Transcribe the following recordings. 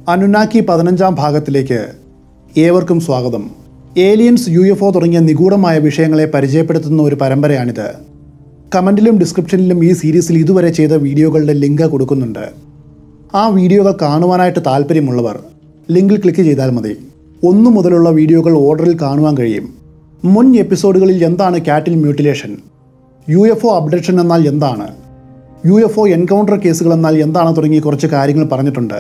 അനുനാക്കി പതിനഞ്ചാം ഭാഗത്തിലേക്ക് ഏവർക്കും സ്വാഗതം ഏലിയൻസ് യു എഫ് ഒ തുടങ്ങിയ നിഗൂഢമായ വിഷയങ്ങളെ പരിചയപ്പെടുത്തുന്ന ഒരു പരമ്പരയാണിത് കമൻറ്റിലും ഡിസ്ക്രിപ്ഷനിലും ഈ സീരീസിൽ ഇതുവരെ ചെയ്ത വീഡിയോകളുടെ ലിങ്ക് കൊടുക്കുന്നുണ്ട് ആ വീഡിയോകൾ കാണുവാനായിട്ട് താല്പര്യമുള്ളവർ ലിങ്കിൽ ക്ലിക്ക് ചെയ്താൽ മതി ഒന്നു മുതലുള്ള വീഡിയോകൾ ഓർഡറിൽ കാണുവാൻ കഴിയും മുൻ എപ്പിസോഡുകളിൽ എന്താണ് cattle mutilation U F O abduction എന്നാൽ എന്താണ് യു എഫ് ഒ എൻകൗണ്ടർ കേസുകൾ എന്നാൽ എന്താണ് തുടങ്ങിയ കുറച്ച് കാര്യങ്ങൾ പറഞ്ഞിട്ടുണ്ട്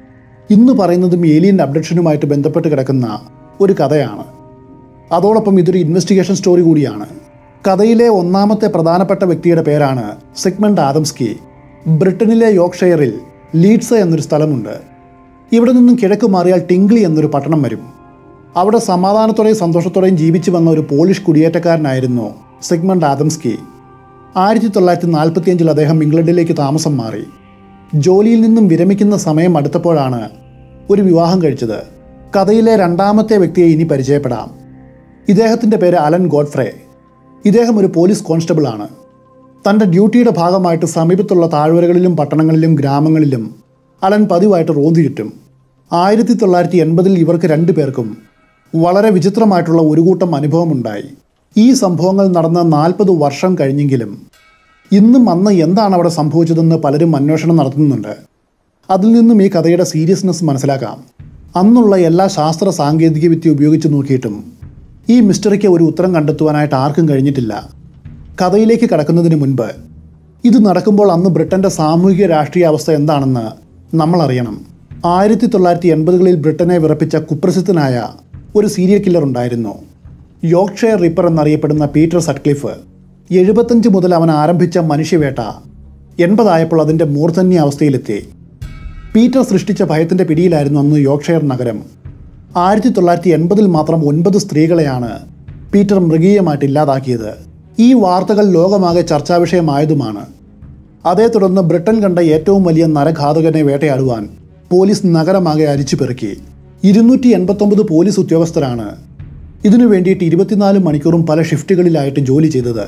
ഇന്ന് പറയുന്നതും ഏലിയൻ അപ്ഡേഷനുമായിട്ട് ബന്ധപ്പെട്ട് കിടക്കുന്ന ഒരു കഥയാണ് അതോടൊപ്പം ഇതൊരു ഇൻവെസ്റ്റിഗേഷൻ സ്റ്റോറി കൂടിയാണ് കഥയിലെ ഒന്നാമത്തെ പ്രധാനപ്പെട്ട വ്യക്തിയുടെ പേരാണ് സിഗ്മണ്ട് ആദംസ്കി ബ്രിട്ടനിലെ യോർക്ക്ഷയറിൽ ലീഡ്സ് എന്നൊരു സ്ഥലമുണ്ട് ഇവിടെ നിന്നും കിഴക്ക് മാറിയാൽ ടിങ്ക്ലി എന്നൊരു പട്ടണം വരും അവിടെ സമാധാനത്തോടെയും സന്തോഷത്തോടെയും ജീവിച്ചു വന്ന ഒരു പോളിഷ് കുടിയേറ്റക്കാരനായിരുന്നു സിഗ്മണ്ട് ആദംസ്കി ആയിരത്തി തൊള്ളായിരത്തി നാൽപ്പത്തിയഞ്ചിൽ അദ്ദേഹം ഇംഗ്ലണ്ടിലേക്ക് താമസം മാറി ജോലിയിൽ നിന്നും വിരമിക്കുന്ന സമയം അടുത്തപ്പോഴാണ് ഒരു വിവാഹം കഴിച്ചത് കഥയിലെ രണ്ടാമത്തെ വ്യക്തിയെ ഇനി പരിചയപ്പെടാം ഇദ്ദേഹത്തിൻ്റെ പേര് അലൻ ഗോഡ്ഫ്രേ ഇദ്ദേഹം ഒരു പോലീസ് കോൺസ്റ്റബിൾ ആണ് തൻ്റെ ഡ്യൂട്ടിയുടെ ഭാഗമായിട്ട് സമീപത്തുള്ള താഴ്വരകളിലും പട്ടണങ്ങളിലും ഗ്രാമങ്ങളിലും അലൻ പതിവായിട്ട് റോന്തു ചുറ്റും ആയിരത്തി തൊള്ളായിരത്തി എൺപതിൽ ഇവർക്ക് രണ്ടു പേർക്കും വളരെ വിചിത്രമായിട്ടുള്ള ഒരു കൂട്ടം അനുഭവമുണ്ടായി ഈ സംഭവങ്ങൾ നടന്ന നാൽപ്പത് വർഷം കഴിഞ്ഞെങ്കിലും ഇന്നും അന്ന് എന്താണ് അവിടെ സംഭവിച്ചതെന്ന് പലരും അന്വേഷണം നടത്തുന്നുണ്ട് അതിൽ നിന്നും ഈ കഥയുടെ സീരിയസ്നെസ് മനസ്സിലാക്കാം അന്നുള്ള എല്ലാ ശാസ്ത്ര സാങ്കേതിക വിദ്യ ഉപയോഗിച്ച് നോക്കിയിട്ടും ഈ മിസ്റ്ററിക്ക് ഒരു ഉത്തരം കണ്ടെത്തുവാനായിട്ട് ആർക്കും കഴിഞ്ഞിട്ടില്ല കഥയിലേക്ക് കടക്കുന്നതിന് മുൻപ് ഇത് നടക്കുമ്പോൾ അന്ന് ബ്രിട്ടന്റെ സാമൂഹിക രാഷ്ട്രീയ അവസ്ഥ എന്താണെന്ന് നമ്മൾ അറിയണം ആയിരത്തി തൊള്ളായിരത്തി എൺപതുകളിൽ ബ്രിട്ടനെ വിറപ്പിച്ച കുപ്രസിദ്ധനായ ഒരു സീരിയൽ കില്ലർ ഉണ്ടായിരുന്നു യോർക്ക്ഷയർ റിപ്പർ എന്നറിയപ്പെടുന്ന പീറ്റർ സട്ക്ലിഫ് എഴുപത്തഞ്ച് മുതൽ അവൻ ആരംഭിച്ച മനുഷ്യവേട്ട എൺപതായപ്പോൾ അതിൻ്റെ മൂർധന്യ അവസ്ഥയിലെത്തി പീറ്റർ സൃഷ്ടിച്ച ഭയത്തിൻ്റെ പിടിയിലായിരുന്നു അന്ന് യോർക്ക്ഷയർ നഗരം ആയിരത്തി തൊള്ളായിരത്തി എൺപതിൽ മാത്രം ഒൻപത് സ്ത്രീകളെയാണ് പീറ്റർ മൃഗീയമായിട്ട് ഇല്ലാതാക്കിയത് ഈ വാർത്തകൾ ലോകമാകെ ചർച്ചാ വിഷയമായതുമാണ് അതേ തുടർന്ന് ബ്രിട്ടൻ കണ്ട ഏറ്റവും വലിയ നരഘാതകനെ വേട്ടയാടുവാൻ പോലീസ് നഗരമാകെ അരിച്ചു പെറുക്കി ഇരുന്നൂറ്റി എൺപത്തൊമ്പത് പോലീസ് ഉദ്യോഗസ്ഥരാണ് ഇതിനു വേണ്ടിയിട്ട് ഇരുപത്തിനാല് മണിക്കൂറും പല ഷിഫ്റ്റുകളിലായിട്ട് ജോലി ചെയ്തത്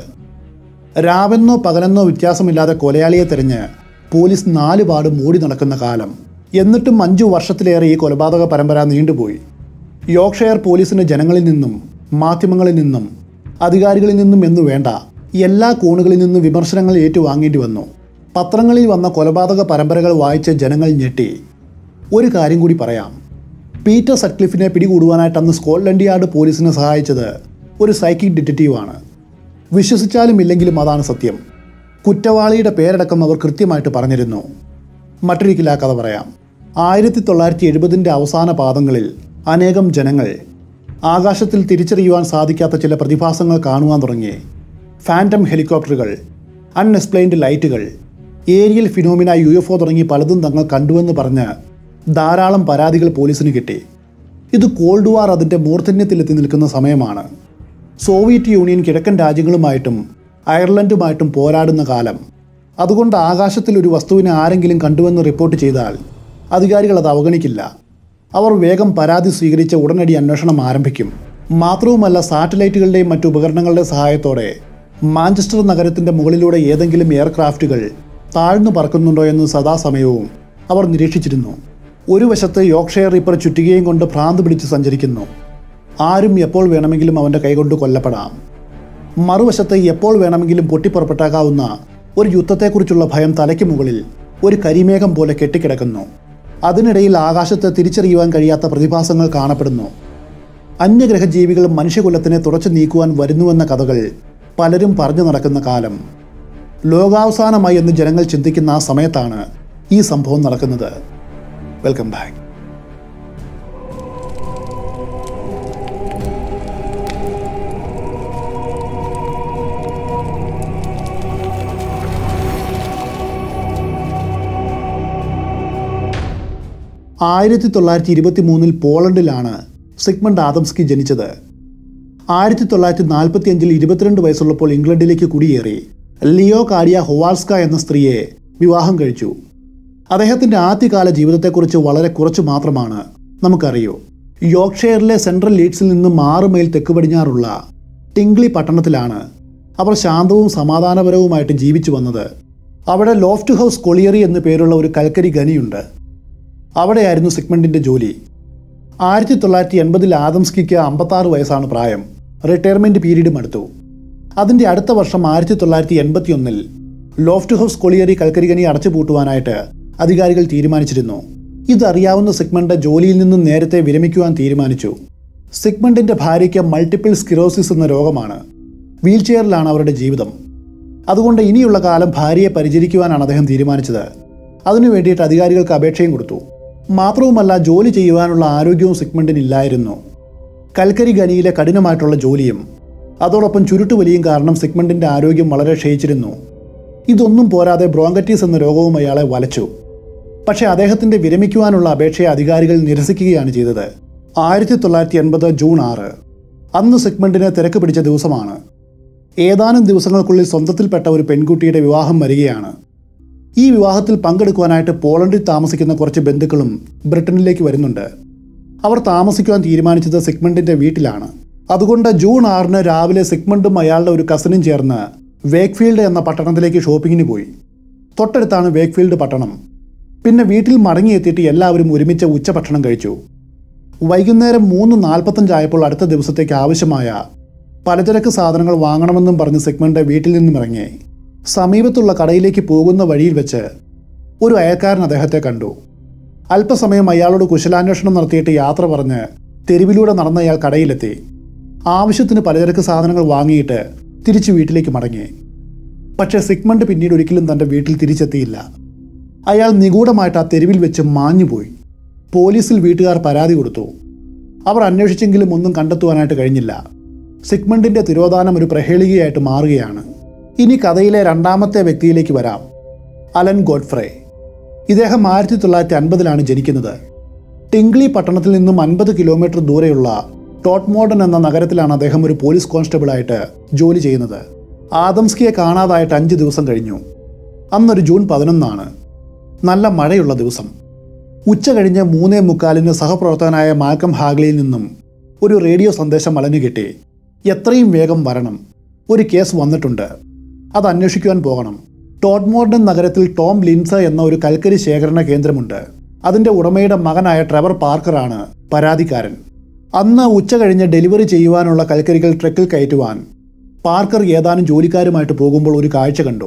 രാവെന്നോ പകലെന്നോ വ്യത്യാസമില്ലാതെ കൊലയാളിയെ തെരഞ്ഞ് പോലീസ് നാല് പാട് മൂടി നടക്കുന്ന കാലം എന്നിട്ടും അഞ്ചു വർഷത്തിലേറെ ഈ കൊലപാതക പരമ്പര നീണ്ടുപോയി യോർക്ക്ഷയർ പോലീസിന് ജനങ്ങളിൽ നിന്നും മാധ്യമങ്ങളിൽ നിന്നും അധികാരികളിൽ നിന്നും എന്നു വേണ്ട എല്ലാ കോണുകളിൽ നിന്നും വിമർശനങ്ങൾ ഏറ്റുവാങ്ങേണ്ടി വന്നു പത്രങ്ങളിൽ വന്ന കൊലപാതക പരമ്പരകൾ വായിച്ച് ജനങ്ങൾ ഞെട്ടി ഒരു കാര്യം കൂടി പറയാം പീറ്റർ സട്ക്ലിഫിനെ പിടികൂടുവാനായിട്ട് അന്ന് സ്കോട്ട്ലൻഡ് യാർഡ് പോലീസിനെ സഹായിച്ചത് ഒരു സൈക്കിക് ഡിറ്റക്റ്റീവാണ് വിശ്വസിച്ചാലും ഇല്ലെങ്കിലും അതാണ് സത്യം കുറ്റവാളിയുടെ പേരടക്കം അവർ കൃത്യമായിട്ട് പറഞ്ഞിരുന്നു മറ്റൊരിക്കൽ ആ കഥ പറയാം ആയിരത്തി തൊള്ളായിരത്തി എഴുപതിൻ്റെ അവസാന പാദങ്ങളിൽ അനേകം ജനങ്ങൾ ആകാശത്തിൽ തിരിച്ചറിയുവാൻ സാധിക്കാത്ത ചില പ്രതിഭാസങ്ങൾ കാണുവാൻ തുടങ്ങി ഫാൻറ്റം ഹെലികോപ്റ്ററുകൾ അൺഎക്സ്പ്ലെയിൻഡ് ലൈറ്റുകൾ aerial phenomena U F O തുടങ്ങി പലതും തങ്ങൾ കണ്ടുവെന്ന് പറഞ്ഞ് ധാരാളം പരാതികൾ പോലീസിന് കിട്ടി ഇത് കോൾഡ് വാർ അതിൻ്റെ മൂർധന്യത്തിലെത്തി നിൽക്കുന്ന സമയമാണ് സോവിയറ്റ് യൂണിയൻ കിഴക്കൻ രാജ്യങ്ങളുമായിട്ടും അയർലൻഡുമായിട്ടും പോരാടുന്ന കാലം അതുകൊണ്ട് ആകാശത്തിൽ ഒരു വസ്തുവിനെ ആരെങ്കിലും കണ്ടുവെന്ന് റിപ്പോർട്ട് ചെയ്താൽ അധികാരികൾ അത് അവഗണിക്കില്ല അവർ വേഗം പരാതി സ്വീകരിച്ച ഉടനടി അന്വേഷണം ആരംഭിക്കും മാത്രവുമല്ല സാറ്റലൈറ്റുകളുടെയും മറ്റു ഉപകരണങ്ങളുടെ സഹായത്തോടെ മാഞ്ചസ്റ്റർ നഗരത്തിൻ്റെ മുകളിലൂടെ ഏതെങ്കിലും എയർക്രാഫ്റ്റുകൾ താഴ്ന്നു പറക്കുന്നുണ്ടോ എന്ന് സദാസമയവും അവർ നിരീക്ഷിച്ചിരുന്നു ഒരു വശത്ത് യോർക്ക്ഷയർ റിപ്പർ ചുറ്റികയും കൊണ്ട് ഭ്രാന്ത് പിടിച്ച് സഞ്ചരിക്കുന്നു ആരും എപ്പോൾ വേണമെങ്കിലും അവൻ്റെ കൈകൊണ്ട് കൊല്ലപ്പെടാം മറുവശത്ത് എപ്പോൾ വേണമെങ്കിലും പൊട്ടിപ്പുറപ്പെട്ടേക്കാവുന്ന ഒരു യുദ്ധത്തെക്കുറിച്ചുള്ള ഭയം തലയ്ക്ക് മുകളിൽ ഒരു കരിമേഘം പോലെ കെട്ടിക്കിടക്കുന്നു അതിനിടയിൽ ആകാശത്ത് തിരിച്ചറിയുവാൻ കഴിയാത്ത പ്രതിഭാസങ്ങൾ കാണപ്പെടുന്നു അന്യഗ്രഹജീവികൾ മനുഷ്യകുലത്തിനെ തുടച്ചു നീക്കുവാൻ വരുന്നുവെന്ന കഥകൾ പലരും പറഞ്ഞു നടക്കുന്ന കാലം ലോകാവസാനമായി എന്ന് ജനങ്ങൾ ചിന്തിക്കുന്ന ആ സമയത്താണ് ഈ സംഭവം നടക്കുന്നത് വെൽക്കം ബാക്ക് ആയിരത്തി തൊള്ളായിരത്തി ഇരുപത്തി മൂന്നിൽ പോളണ്ടിലാണ് സിഗ്മണ്ട് ആദംസ്കി ജനിച്ചത് ആയിരത്തി തൊള്ളായിരത്തി നാൽപ്പത്തി അഞ്ചിൽ ഇരുപത്തിരണ്ട് വയസ്സുള്ളപ്പോൾ ഇംഗ്ലണ്ടിലേക്ക് കുടിയേറി ലിയോ കാരിയ ഹൊവാൾസ്ക എന്ന സ്ത്രീയെ വിവാഹം കഴിച്ചു അദ്ദേഹത്തിൻ്റെ ആദ്യകാല ജീവിതത്തെക്കുറിച്ച് വളരെ കുറച്ച് മാത്രമാണ് നമുക്കറിയൂ യോർക്ക്ഷയറിലെ സെൻട്രൽ ലീഡ്സിൽ നിന്നും ആറ് മൈൽ തെക്ക് പടിഞ്ഞാറുള്ള ടിങ്ക്ലി പട്ടണത്തിലാണ് അവർ ശാന്തവും സമാധാനപരവുമായിട്ട് ജീവിച്ചു വന്നത് അവിടെ ലോഫ്റ്റ് ഹൗസ് കൊളിയറി എന്നു പേരുള്ള ഒരു കൽക്കരി ഖനിയുണ്ട് അവിടെയായിരുന്നു സിഗ്മണ്ടിൻ്റെ ജോലി ആയിരത്തി തൊള്ളായിരത്തി എൺപതിൽ ആദംസ്കിക്ക് അമ്പത്താറ് വയസ്സാണ് പ്രായം റിട്ടയർമെൻറ്റ് പീരീഡും അടുത്തു അതിൻ്റെ അടുത്ത വർഷം ആയിരത്തി തൊള്ളായിരത്തി എൺപത്തി ഒന്നിൽ ലോഫ്റ്റ് ഹൗസ് കൊളിയറി കൽക്കരികനി അടച്ചുപൂട്ടുവാനായിട്ട് അധികാരികൾ തീരുമാനിച്ചിരുന്നു ഇതറിയാവുന്ന സിഗ്മണ്ട് ജോലിയിൽ നിന്നും നേരത്തെ വിരമിക്കുവാൻ തീരുമാനിച്ചു സിഗ്മണ്ടിൻ്റെ ഭാര്യയ്ക്ക് മൾട്ടിപ്പിൾ സ്കിറോസിസ് എന്ന രോഗമാണ് വീൽചെയറിലാണ് അവരുടെ ജീവിതം അതുകൊണ്ട് ഇനിയുള്ള കാലം ഭാര്യയെ പരിചരിക്കുവാനാണ് അദ്ദേഹം തീരുമാനിച്ചത് അതിനു വേണ്ടിയിട്ട് അധികാരികൾക്ക് അപേക്ഷയും കൊടുത്തു മാത്രവുമല്ല ജോലി ചെയ്യുവാനുള്ള ആരോഗ്യവും സിഗ്മണ്ടിന് ഇല്ലായിരുന്നു കൽക്കരി ഖനിയിലെ കഠിനമായിട്ടുള്ള ജോലിയും അതോടൊപ്പം ചുരുട്ടുവലിയും കാരണം സിഗ്മണ്ടിൻ്റെ ആരോഗ്യം വളരെ ക്ഷയിച്ചിരുന്നു ഇതൊന്നും പോരാതെ ബ്രോങ്കറ്റീസ് എന്ന രോഗവും അയാളെ വലച്ചു പക്ഷേ അദ്ദേഹത്തിൻ്റെ വിരമിക്കുവാനുള്ള അപേക്ഷയെ അധികാരികൾ നിരസിക്കുകയാണ് ചെയ്തത് ആയിരത്തി തൊള്ളായിരത്തി എൺപത് ജൂൺ ആറ് അന്ന് സിഗ്മണ്ടിന് തിരക്ക് പിടിച്ച ദിവസമാണ് ഏതാനും ദിവസങ്ങൾക്കുള്ളിൽ സ്വന്തത്തിൽപ്പെട്ട ഒരു പെൺകുട്ടിയുടെ വിവാഹം വരികയാണ് ഈ വിവാഹത്തിൽ പങ്കെടുക്കുവാനായിട്ട് പോളണ്ടിൽ താമസിക്കുന്ന കുറച്ച് ബന്ധുക്കളും ബ്രിട്ടനിലേക്ക് വരുന്നുണ്ട് അവർ താമസിക്കുവാൻ തീരുമാനിച്ചത് സിഗ്മണ്ടിന്റെ വീട്ടിലാണ് അതുകൊണ്ട് ജൂൺ ആറിന് രാവിലെ സിഗ്മണ്ടും അയാളുടെ ഒരു കസിനും ചേർന്ന് വേക്ക്ഫീൽഡ് എന്ന പട്ടണത്തിലേക്ക് ഷോപ്പിങ്ങിന് പോയി തൊട്ടടുത്താണ് വേക്ക്ഫീൽഡ് പട്ടണം പിന്നെ വീട്ടിൽ മടങ്ങിയെത്തിയിട്ട് എല്ലാവരും ഒരുമിച്ച് ഉച്ചഭക്ഷണം കഴിച്ചു വൈകുന്നേരം മൂന്ന് നാൽപ്പത്തഞ്ചായപ്പോൾ അടുത്ത ദിവസത്തേക്ക് ആവശ്യമായ പലചരക്ക് സാധനങ്ങൾ വാങ്ങണമെന്നും പറഞ്ഞ് സിഗ്മണ്ട് വീട്ടിൽ നിന്നും ഇറങ്ങി സമീപത്തുള്ള കടയിലേക്ക് പോകുന്ന വഴിയിൽ വെച്ച് ഒരു അയൽക്കാരൻ അദ്ദേഹത്തെ കണ്ടു അല്പസമയം അയാളോട് കുശലാന്വേഷണം നടത്തിയിട്ട് യാത്ര പറഞ്ഞ് തെരുവിലൂടെ നടന്ന അയാൾ കടയിലെത്തി ആവശ്യത്തിന് പലചരക്ക് സാധനങ്ങൾ വാങ്ങിയിട്ട് തിരിച്ചു വീട്ടിലേക്ക് മടങ്ങി പക്ഷേ സിഗ്മണ്ട് പിന്നീട് ഒരിക്കലും തൻ്റെ വീട്ടിൽ തിരിച്ചെത്തിയില്ല അയാൾ നിഗൂഢമായിട്ട് ആ തെരുവിൽ വെച്ച് മാഞ്ഞുപോയി പോലീസിൽ വീട്ടുകാർ പരാതി കൊടുത്തു അവർ അന്വേഷിച്ചെങ്കിലും ഒന്നും കണ്ടെത്തുവാനായിട്ട് കഴിഞ്ഞില്ല സിഗ്മണ്ടിന്റെ തിരോധാനം ഒരു പ്രഹേളികയായിട്ട് മാറുകയാണ് ഇനി കഥയിലെ രണ്ടാമത്തെ വ്യക്തിയിലേക്ക് വരാം അലൻ ഗോഡ്ഫ്രേ ഇദ്ദേഹം ആയിരത്തി തൊള്ളായിരത്തി അൻപതിലാണ് ജനിക്കുന്നത് ടിങ്ക്ലി പട്ടണത്തിൽ നിന്നും അൻപത് കിലോമീറ്റർ ദൂരെയുള്ള ടോട്ട്മോഡൻ എന്ന നഗരത്തിലാണ് അദ്ദേഹം ഒരു പോലീസ് കോൺസ്റ്റബിളായിട്ട് ജോലി ചെയ്യുന്നത് ആദംസ്കിയെ കാണാതായിട്ട് അഞ്ച് ദിവസം കഴിഞ്ഞു അന്നൊരു ജൂൺ പതിനൊന്നാണ് നല്ല മഴയുള്ള ദിവസം ഉച്ച കഴിഞ്ഞ് മൂന്നേ മുക്കാലിന് സഹപ്രവർത്തകനായ മാൽക്കം ഹാഗ്ലിയിൽ നിന്നും ഒരു റേഡിയോ സന്ദേശം അലഞ്ഞു കിട്ടി എത്രയും വേഗം വരണം ഒരു കേസ് വന്നിട്ടുണ്ട് അത് അന്വേഷിക്കുവാൻ പോകണം ടോഡ്മോർഡൻ നഗരത്തിൽ ടോം ലിൻസ എന്ന ഒരു കൽക്കരി ശേഖരണ കേന്ദ്രമുണ്ട് അതിൻ്റെ ഉടമയുടെ മകനായ ട്രെവർ പാർക്കറാണ് പരാതിക്കാരൻ അന്ന് ഉച്ച കഴിഞ്ഞ് ഡെലിവറി ചെയ്യുവാനുള്ള കൽക്കരികൾ ട്രക്കിൽ കയറ്റുവാൻ പാർക്കർ ഏതാനും ജോലിക്കാരുമായിട്ട് പോകുമ്പോൾ ഒരു കാഴ്ച കണ്ടു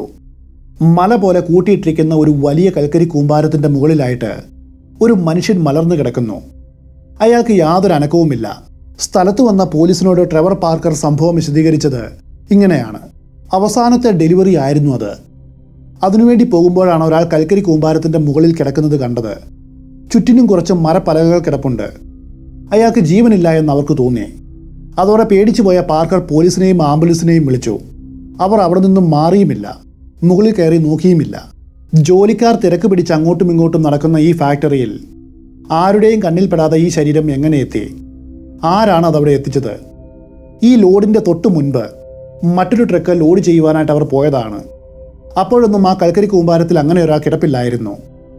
മല പോലെ കൂട്ടിയിട്ടിരിക്കുന്ന ഒരു വലിയ കൽക്കരി കൂമ്പാരത്തിൻ്റെ മുകളിലായിട്ട് ഒരു മനുഷ്യൻ മലർന്നു കിടക്കുന്നു അയാൾക്ക് യാതൊരു അനക്കവുമില്ല സ്ഥലത്ത് വന്ന പോലീസിനോട് ട്രെവർ പാർക്കർ സംഭവം വിശദീകരിച്ചത് ഇങ്ങനെയാണ് അവസാനത്തെ ഡെലിവറി ആയിരുന്നു അത് അതിനുവേണ്ടി പോകുമ്പോഴാണ് ഒരാൾ കൽക്കരി കൂമ്പാരത്തിൻ്റെ മുകളിൽ കിടക്കുന്നത് കണ്ടത് ചുറ്റിനും കുറച്ച് മരപ്പലകകൾ കിടപ്പുണ്ട് അയാൾക്ക് ജീവനില്ല എന്ന് അവർക്ക് തോന്നി അതോടെ പേടിച്ചു പോയ പാർക്കർ പോലീസിനെയും ആംബുലൻസിനെയും വിളിച്ചു അവർ അവിടെ നിന്നും മാറിയുമില്ല മുകളിൽ കയറി നോക്കിയുമില്ല ജോലിക്കാർ തിരക്ക് പിടിച്ച് അങ്ങോട്ടും ഇങ്ങോട്ടും നടക്കുന്ന ഈ ഫാക്ടറിയിൽ ആരുടെയും കണ്ണിൽപ്പെടാതെ ഈ ശരീരം എങ്ങനെ എത്തി ആരാണ് അതവിടെ എത്തിച്ചത് ഈ ലോഡിൻ്റെ തൊട്ടു മുൻപ് മറ്റൊരു ട്രക്ക് ലോഡ് ചെയ്യുവാനായിട്ട് അവർ പോയതാണ് അപ്പോഴൊന്നും ആ കൽക്കരി കൂമ്പാരത്തിൽ അങ്ങനെ ഒരാൾ കിടപ്പില്ലായിരുന്നു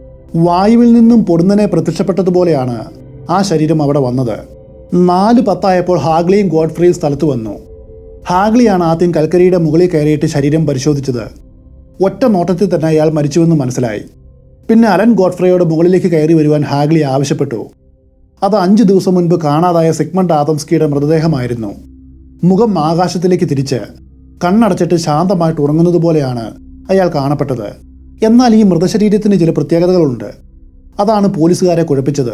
വായുവിൽ നിന്നും പൊടുന്നനെ പ്രത്യക്ഷപ്പെട്ടതുപോലെയാണ് ആ ശരീരം അവിടെ വന്നത് നാല് പത്തായപ്പോൾ ഹാഗ്ലിയും ഗോഡ്ഫ്രിയും സ്ഥലത്ത് വന്നു ഹാഗ്ലിയാണ് ആദ്യം കൽക്കരിയുടെ മുകളിൽ കയറിയിട്ട് ശരീരം പരിശോധിച്ചത് ഒറ്റ നോട്ടത്തിൽ തന്നെ അയാൾ മരിച്ചുവെന്ന് മനസ്സിലായി പിന്നെ അലൻ ഗോഡ്ഫ്രയോട് മുകളിലേക്ക് കയറി വരുവാൻ ഹാഗ്ലി ആവശ്യപ്പെട്ടു അത് അഞ്ചു ദിവസം മുൻപ് കാണാതായ സിഗ്മണ്ട് ആദംസ്കിയുടെ മൃതദേഹമായിരുന്നു മുഖം ആകാശത്തിലേക്ക് തിരിച്ച് കണ്ണടച്ചിട്ട് ശാന്തമായിട്ട് ഉറങ്ങുന്നത് പോലെയാണ് അയാൾ കാണപ്പെട്ടത് എന്നാൽ ഈ മൃതശരീരത്തിന് ചില പ്രത്യേകതകളുണ്ട് അതാണ് പോലീസുകാരെ കുഴപ്പിച്ചത്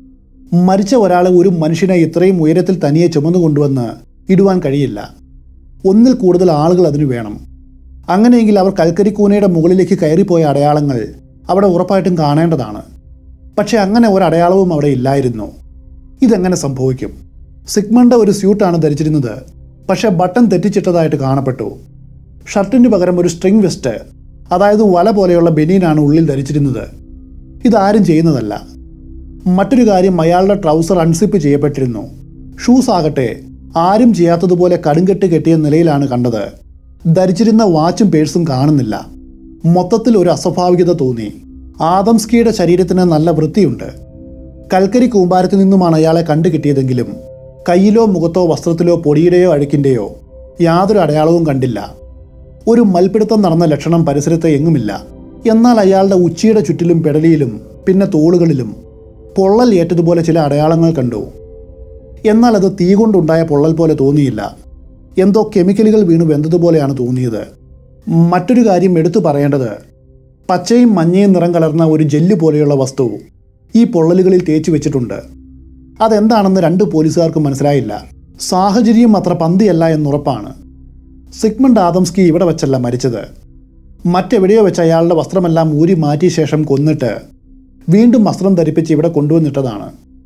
മരിച്ച ഒരാളെ ഒരു മനുഷ്യനെ ഇത്രയും ഉയരത്തിൽ തനിയെ ചുമന്നു കൊണ്ടുവന്ന് ഇടുവാൻ കഴിയില്ല ഒന്നിൽ കൂടുതൽ ആളുകൾ അതിനു വേണം അങ്ങനെയെങ്കിൽ അവർ കൽക്കരിക്കൂനയുടെ മുകളിലേക്ക് കയറിപ്പോയ അടയാളങ്ങൾ അവിടെ ഉറപ്പായിട്ടും കാണേണ്ടതാണ് പക്ഷെ അങ്ങനെ ഒരു അടയാളവും അവിടെ ഇല്ലായിരുന്നു ഇതെങ്ങനെ സംഭവിക്കും സിഗ്മണ്ട് ഒരു സ്യൂട്ടാണ് ധരിച്ചിരുന്നത് പക്ഷെ ബട്ടൺ തെറ്റിച്ചിട്ടതായിട്ട് കാണപ്പെട്ടു ഷർട്ടിന് പകരം ഒരു സ്ട്രിംഗ് വെസ്റ്റ് അതായത് വല പോലെയുള്ള ബെനീനാണ് ഉള്ളിൽ ധരിച്ചിരുന്നത് ഇതാരും ചെയ്യുന്നതല്ല മറ്റൊരു കാര്യം അയാളുടെ ട്രൗസർ അൺസിപ്പ് ചെയ്യപ്പെട്ടിരുന്നു ഷൂസ് ആകട്ടെ ആരും ചെയ്യാത്തതുപോലെ കടുങ്കെട്ട് കെട്ടിയ നിലയിലാണ് കണ്ടത് ധരിച്ചിരുന്ന വാച്ചും പേഴ്സും കാണുന്നില്ല മൊത്തത്തിൽ ഒരു അസ്വാഭാവികത തോന്നി ആദംസ്കിയുടെ ശരീരത്തിന് നല്ല വൃത്തിയുണ്ട് കൽക്കരി കൂമ്പാരത്തിൽ നിന്നുമാണ് അയാളെ കണ്ടു കിട്ടിയതെങ്കിലും കയ്യിലോ മുഖത്തോ വസ്ത്രത്തിലോ പൊടിയുടെയോ അഴുക്കിൻ്റെയോ യാതൊരു അടയാളവും കണ്ടില്ല ഒരു മൽപ്പിടുത്തം നടന്ന ലക്ഷണം പരിസരത്ത് എങ്ങുമില്ല എന്നാൽ അയാളുടെ ഉച്ചിയുടെ ചുറ്റിലും പെടലിയിലും പിന്നെ തോളുകളിലും പൊള്ളൽ ഏറ്റതുപോലെ ചില അടയാളങ്ങൾ കണ്ടു എന്നാൽ അത് തീ കൊണ്ടുണ്ടായ പൊള്ളൽ പോലെ തോന്നിയില്ല എന്തോ കെമിക്കലുകൾ വീണ് വെന്തതുപോലെയാണ് തോന്നിയത് മറ്റൊരു കാര്യം എടുത്തു പറയേണ്ടത് പച്ചയും മഞ്ഞയും നിറം കലർന്ന ഒരു ജെല്ല് പോലെയുള്ള വസ്തു ഈ പൊള്ളലുകളിൽ തേച്ചു വെച്ചിട്ടുണ്ട് അതെന്താണെന്ന് രണ്ട് പോലീസുകാർക്കും മനസ്സിലായില്ല സാഹചര്യം അത്ര പന്തിയല്ല എന്നുറപ്പാണ് സിഗ്മണ്ട് ആദംസ്കി ഇവിടെ വെച്ചല്ല മരിച്ചത് മറ്റെവിടെയോ വെച്ച് അയാളുടെ വസ്ത്രമെല്ലാം ഊരി മാറ്റിയ ശേഷം കൊന്നിട്ട് വീണ്ടും വസ്ത്രം ധരിപ്പിച്ച് ഇവിടെ കൊണ്ടുവന്നിട്ടതാണ്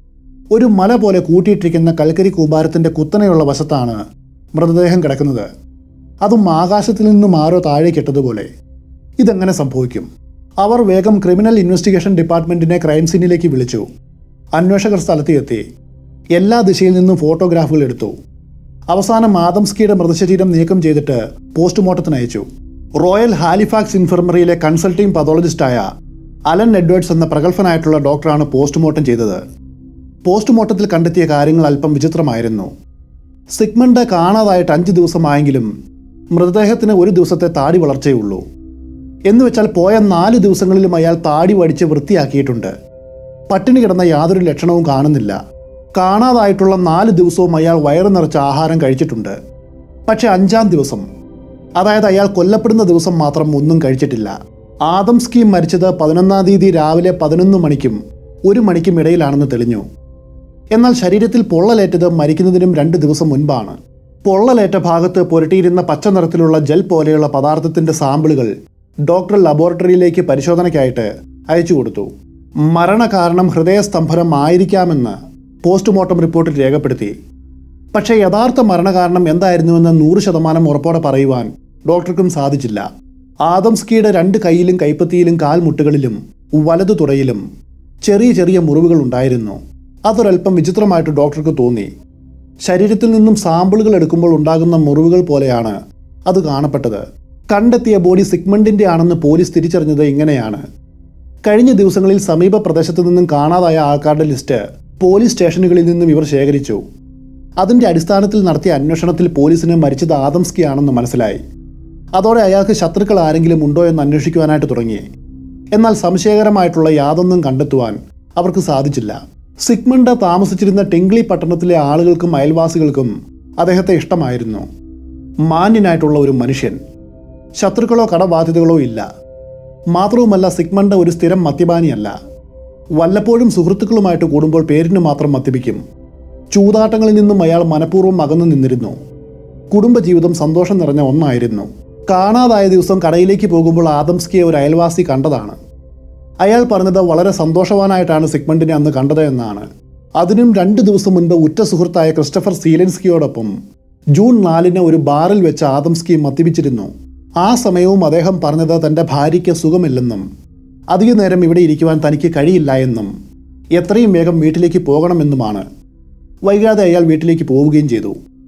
ഒരു മല പോലെ കൂട്ടിയിട്ടിരിക്കുന്ന കൽക്കരി കൂമ്പാരത്തിൻ്റെ കുത്തനെയുള്ള വശത്താണ് മൃതദേഹം കിടക്കുന്നത് അതും ആകാശത്തിൽ നിന്നും ആരോ താഴേക്കിട്ടതുപോലെ ഇതെങ്ങനെ സംഭവിക്കും അവർ വേഗം ക്രിമിനൽ ഇൻവെസ്റ്റിഗേഷൻ ഡിപ്പാർട്ട്മെന്റിനെ ക്രൈം സീനിലേക്ക് വിളിച്ചു അന്വേഷകർ സ്ഥലത്തെത്തി എല്ലാ ദിശയിൽ നിന്നും ഫോട്ടോഗ്രാഫുകൾ എടുത്തു അവസാനം ആദംസ്കിയുടെ മൃതശരീരം നീക്കം ചെയ്തിട്ട് പോസ്റ്റ്മോർട്ടത്തിന് അയച്ചു റോയൽ ഹാലിഫാക്സ് ഇൻഫർമറിയിലെ കൺസൾട്ടിംഗ് പതോളജിസ്റ്റായ അലൻ എഡ്വേർഡ്സ് എന്ന പ്രഗത്ഭനായിട്ടുള്ള ഡോക്ടറാണ് പോസ്റ്റ്മോർട്ടം ചെയ്തത് പോസ്റ്റ്മോർട്ടത്തിൽ കണ്ടെത്തിയ കാര്യങ്ങൾ അല്പം വിചിത്രമായിരുന്നു സിഗ്മണ്ട് കാണാതായിട്ട് അഞ്ച് ദിവസമായെങ്കിലും മൃതദേഹത്തിന് ഒരു ദിവസത്തെ താടി വളർച്ചയുള്ളൂ എന്നുവെച്ചാൽ പോയ നാല് ദിവസങ്ങളിലും അയാൾ താടി വടിച്ച് വൃത്തിയാക്കിയിട്ടുണ്ട് പട്ടിണി കിടന്ന യാതൊരു ലക്ഷണവും കാണുന്നില്ല കാണാതായിട്ടുള്ള നാല് ദിവസവും അയാൾ വയറു നിറച്ച ആഹാരം കഴിച്ചിട്ടുണ്ട് പക്ഷെ അഞ്ചാം ദിവസം അതായത് അയാൾ കൊല്ലപ്പെടുന്ന ദിവസം മാത്രം ഒന്നും കഴിച്ചിട്ടില്ല ആദംസ്കി മരിച്ചത് പതിനൊന്നാം തീയതി രാവിലെ പതിനൊന്ന് മണിക്കും ഒരു മണിക്കും ഇടയിലാണെന്ന് തെളിഞ്ഞു എന്നാൽ ശരീരത്തിൽ പൊള്ളലേറ്റത് മരിക്കുന്നതിനും രണ്ട് ദിവസം മുൻപാണ് പൊള്ളലേറ്റ ഭാഗത്ത് പുരട്ടിയിരുന്ന പച്ച നിറത്തിലുള്ള ജെൽ പോലെയുള്ള പദാർത്ഥത്തിന്റെ സാമ്പിളുകൾ ഡോക്ടർ ലബോറട്ടറിയിലേക്ക് പരിശോധനയ്ക്കായിട്ട് അയച്ചു കൊടുത്തു മരണകാരണം ഹൃദയസ്തംഭനം ആയിരിക്കാമെന്ന് പോസ്റ്റ്മോർട്ടം റിപ്പോർട്ടിൽ രേഖപ്പെടുത്തി പക്ഷേ യഥാർത്ഥ മരണകാരണം എന്തായിരുന്നുവെന്ന് നൂറ് ശതമാനം ഉറപ്പോടെ പറയുവാൻ ഡോക്ടർക്കും സാധിച്ചില്ല ആദംസ്കിയുടെ രണ്ട് കൈയിലും കൈപ്പത്തിയിലും കാൽമുട്ടുകളിലും വലതു തുടയിലും ചെറിയ ചെറിയ മുറിവുകൾ ഉണ്ടായിരുന്നു അതൊരല്പം വിചിത്രമായിട്ട് ഡോക്ടർക്ക് തോന്നി ശരീരത്തിൽ നിന്നും സാമ്പിളുകൾ എടുക്കുമ്പോൾ ഉണ്ടാകുന്ന മുറിവുകൾ പോലെയാണ് അത് കാണപ്പെട്ടത് കണ്ടെത്തിയ ബോഡി സിഗ്മണ്ടിന്റെ ആണെന്ന് പോലീസ് തിരിച്ചറിഞ്ഞത് ഇങ്ങനെയാണ് കഴിഞ്ഞ ദിവസങ്ങളിൽ സമീപ പ്രദേശത്തു നിന്നും കാണാതായ ആൾക്കാരുടെ ലിസ്റ്റ് പോലീസ് സ്റ്റേഷനുകളിൽ നിന്നും ഇവർ ശേഖരിച്ചു അതിന്റെ അടിസ്ഥാനത്തിൽ നടത്തിയ അന്വേഷണത്തിൽ പോലീസിന് മരിച്ചത് ആദംസ്കി ആണെന്ന് മനസ്സിലായി അതോടെ അയാൾക്ക് ശത്രുക്കൾ ആരെങ്കിലും ഉണ്ടോ എന്ന് അന്വേഷിക്കുവാനായിട്ട് തുടങ്ങി എന്നാൽ സംശയകരമായിട്ടുള്ള യാതൊന്നും കണ്ടെത്തുവാൻ അവർക്ക് സാധിച്ചില്ല സിഗ്മണ്ട് താമസിച്ചിരുന്ന ടിങ്ക്ലി പട്ടണത്തിലെ ആളുകൾക്കും അയൽവാസികൾക്കും അദ്ദേഹത്തെ ഇഷ്ടമായിരുന്നു മാന്യനായിട്ടുള്ള ഒരു മനുഷ്യൻ ശത്രുക്കളോ കടബാധ്യതകളോ ഇല്ല മാത്രവുമല്ല സിഗ്മണ്ട് ഒരു സ്ഥിരം മദ്യപാനിയല്ല വല്ലപ്പോഴും സുഹൃത്തുക്കളുമായിട്ട് കൂടുമ്പോൾ പേരിന് മാത്രം മദ്യപിക്കും ചൂതാട്ടങ്ങളിൽ നിന്നും അയാൾ മനഃപൂർവ്വം അകന്നു നിന്നിരുന്നു കുടുംബജീവിതം സന്തോഷം നിറഞ്ഞ ഒന്നായിരുന്നു കാണാതായ ദിവസം കടയിലേക്ക് പോകുമ്പോൾ ആദംസ്കിയെ ഒരു അയൽവാസി കണ്ടതാണ് അയാൾ പറഞ്ഞത് വളരെ സന്തോഷവാനായിട്ടാണ് സിഗ്മണ്ടിനെ അന്ന് കണ്ടത് എന്നാണ് അതിനും രണ്ട് ദിവസം മുൻപ് ഉറ്റ സുഹൃത്തായ ക്രിസ്റ്റഫർ സീലൻസ്കിയോടൊപ്പം ജൂൺ നാലിന് ഒരു ബാറിൽ വെച്ച് ആദംസ്കി മദ്യപിച്ചിരുന്നു ആ സമയവും അദ്ദേഹം പറഞ്ഞത് തൻ്റെ ഭാര്യയ്ക്ക് സുഖമില്ലെന്നും അധിക നേരം ഇവിടെ ഇരിക്കുവാൻ തനിക്ക് കഴിയില്ല എന്നും എത്രയും വേഗം വീട്ടിലേക്ക് പോകണമെന്നുമാണ് വൈകാതെ അയാൾ വീട്ടിലേക്ക് പോവുകയും ചെയ്തു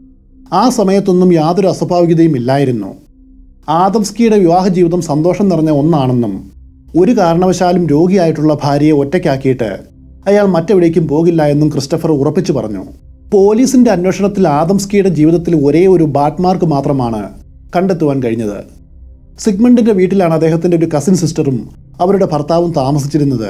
ആ സമയത്തൊന്നും യാതൊരു അസ്വാഭാവികതയും ഇല്ലായിരുന്നു ആദംസ്കിയുടെ വിവാഹ ജീവിതം സന്തോഷം നിറഞ്ഞ ഒന്നാണെന്നും ഒരു കാരണവശാലും രോഗിയായിട്ടുള്ള ഭാര്യയെ ഒറ്റയ്ക്കാക്കിയിട്ട് അയാൾ മറ്റെവിടേക്കും പോകില്ല എന്നും ക്രിസ്റ്റഫർ ഉറപ്പിച്ചു പറഞ്ഞു പോലീസിന്റെ അന്വേഷണത്തിൽ ആദംസ്കിയുടെ ജീവിതത്തിൽ ഒരേ ഒരു ബാറ്റ്മാർക്ക് മാത്രമാണ് കണ്ടെത്തുവാൻ കഴിഞ്ഞത് സിഗ്മണ്ടിന്റെ വീട്ടിലാണ് അദ്ദേഹത്തിന്റെ ഒരു കസിൻ സിസ്റ്ററും അവരുടെ ഭർത്താവും താമസിച്ചിരുന്നത്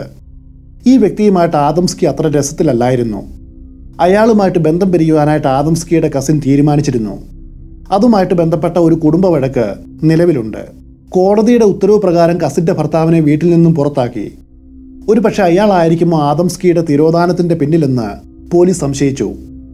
ഈ വ്യക്തിയുമായിട്ട് ആദംസ്കി അത്ര രസത്തിലല്ലായിരുന്നു അയാളുമായിട്ട് ബന്ധം പിരിയുവാനായിട്ട് ആദംസ്കിയുടെ കസിൻ തീരുമാനിച്ചിരുന്നു അതുമായിട്ട് ബന്ധപ്പെട്ട ഒരു കുടുംബ വഴക്ക് നിലവിലുണ്ട് കോടതിയുടെ ഉത്തരവ് പ്രകാരം കസിന്റെ ഭർത്താവിനെ വീട്ടിൽ നിന്നും പുറത്താക്കി ഒരു പക്ഷെ അയാളായിരിക്കുമോ ആദംസ്കിയുടെ തിരോധാനത്തിന്റെ പിന്നിലെന്ന് പോലീസ് സംശയിച്ചു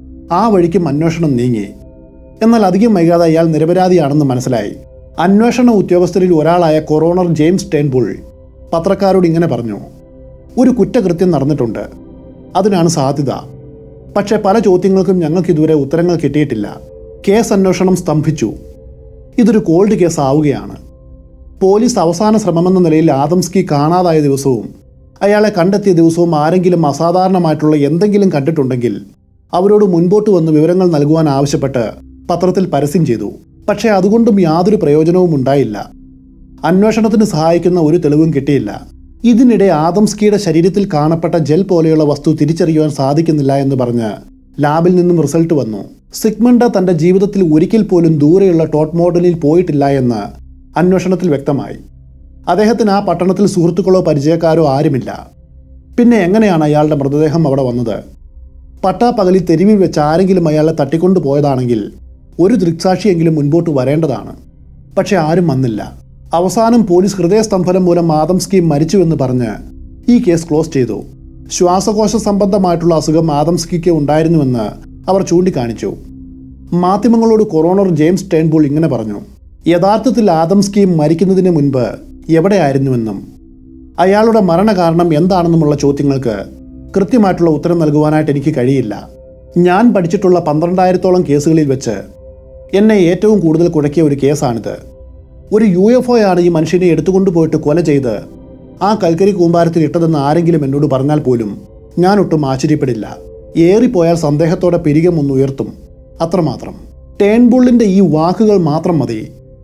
ആ വഴിക്കും അന്വേഷണം നീങ്ങി എന്നാൽ അധികം വൈകാതെ അയാൾ നിരപരാധിയാണെന്ന് മനസ്സിലായി അന്വേഷണ ഉദ്യോഗസ്ഥരിൽ ഒരാളായ കൊറോണർ ജെയിംസ് ടെൻബുൾ പത്രക്കാരോട് ഇങ്ങനെ പറഞ്ഞു ഒരു കുറ്റകൃത്യം നടന്നിട്ടുണ്ട് അതിനാണ് സാധ്യത പക്ഷേ പല ചോദ്യങ്ങൾക്കും ഞങ്ങൾക്ക് ഇതുവരെ ഉത്തരങ്ങൾ കിട്ടിയിട്ടില്ല കേസ് അന്വേഷണം സ്തംഭിച്ചു ഇതൊരു കോൾഡ് കേസ് ആവുകയാണ് പോലീസ് അവസാന ശ്രമമെന്ന നിലയിൽ ആദംസ്കി കാണാതായ ദിവസവും അയാളെ കണ്ടെത്തിയ ദിവസവും ആരെങ്കിലും അസാധാരണമായിട്ടുള്ള എന്തെങ്കിലും കണ്ടിട്ടുണ്ടെങ്കിൽ അവരോട് മുൻപോട്ട് വന്ന് വിവരങ്ങൾ നൽകുവാൻ ആവശ്യപ്പെട്ട് പത്രത്തിൽ പരസ്യം ചെയ്തു പക്ഷേ അതുകൊണ്ടും യാതൊരു പ്രയോജനവും ഉണ്ടായില്ല അന്വേഷണത്തിന് സഹായിക്കുന്ന ഒരു തെളിവും കിട്ടിയില്ല ഇതിനിടെ ആദംസ്കിയുടെ ശരീരത്തിൽ കാണപ്പെട്ട ജെൽ പോലെയുള്ള വസ്തു തിരിച്ചറിയുവാൻ സാധിക്കുന്നില്ല എന്ന് പറഞ്ഞ് ലാബിൽ നിന്നും റിസൾട്ട് വന്നു സിഗ്മണ്ട തന്റെ ജീവിതത്തിൽ ഒരിക്കൽ പോലും ദൂരെയുള്ള ടോട്ട് മോഡലിൽ പോയിട്ടില്ല എന്ന് അന്വേഷണത്തിൽ വ്യക്തമായി അദ്ദേഹത്തിന് ആ പട്ടണത്തിൽ സുഹൃത്തുക്കളോ പരിചയക്കാരോ ആരുമില്ല പിന്നെ എങ്ങനെയാണ് അയാളുടെ മൃതദേഹം അവിടെ വന്നത് പട്ടാപ്പകലി തെരുവിൽ വെച്ച് ആരെങ്കിലും അയാളെ തട്ടിക്കൊണ്ടു പോയതാണെങ്കിൽ ഒരു ദൃക്സാക്ഷിയെങ്കിലും മുൻപോട്ട് വരേണ്ടതാണ് പക്ഷെ ആരും വന്നില്ല അവസാനം പോലീസ് ഹൃദയസ്തംഭനം മൂലം ആദംസ്കി മരിച്ചുവെന്ന് പറഞ്ഞ് ഈ കേസ് ക്ലോസ് ചെയ്തു ശ്വാസകോശ സംബന്ധമായിട്ടുള്ള അസുഖം ആദംസ്കിക്ക് ഉണ്ടായിരുന്നുവെന്ന് അവർ ചൂണ്ടിക്കാണിച്ചു മാധ്യമങ്ങളോട് കൊറോണർ ജെയിംസ് ടേൺബുൾ ഇങ്ങനെ പറഞ്ഞു യഥാർത്ഥത്തിൽ ആദംസ്കി മരിക്കുന്നതിന് മുൻപ് എവിടെയായിരുന്നുവെന്നും അയാളുടെ മരണകാരണം എന്താണെന്നുമുള്ള ചോദ്യങ്ങൾക്ക് കൃത്യമായിട്ടുള്ള ഉത്തരം നൽകുവാനായിട്ട് എനിക്ക് കഴിയില്ല ഞാൻ പഠിച്ചിട്ടുള്ള പന്ത്രണ്ടായിരത്തോളം കേസുകളിൽ വെച്ച് എന്നെ ഏറ്റവും കൂടുതൽ കുഴക്കിയ ഒരു കേസാണിത് ഒരു യു എഫ് ആണ് ഈ മനുഷ്യനെ എടുത്തുകൊണ്ടുപോയിട്ട് കൊല ചെയ്ത് ആ കൽക്കരി കൂമ്പാരത്തിൽ ഇട്ടതെന്ന് ആരെങ്കിലും എന്നോട് പറഞ്ഞാൽ പോലും ഞാൻ ഒട്ടും ആശ്ചര്യപ്പെടില്ല ഏറിപ്പോയാൽ സന്ദേഹത്തോടെ പിരികം ഒന്ന് ഉയർത്തും അത്രമാത്രം ടേൺബുള്ളിൻ്റെ ഈ വാക്കുകൾ മാത്രം മതി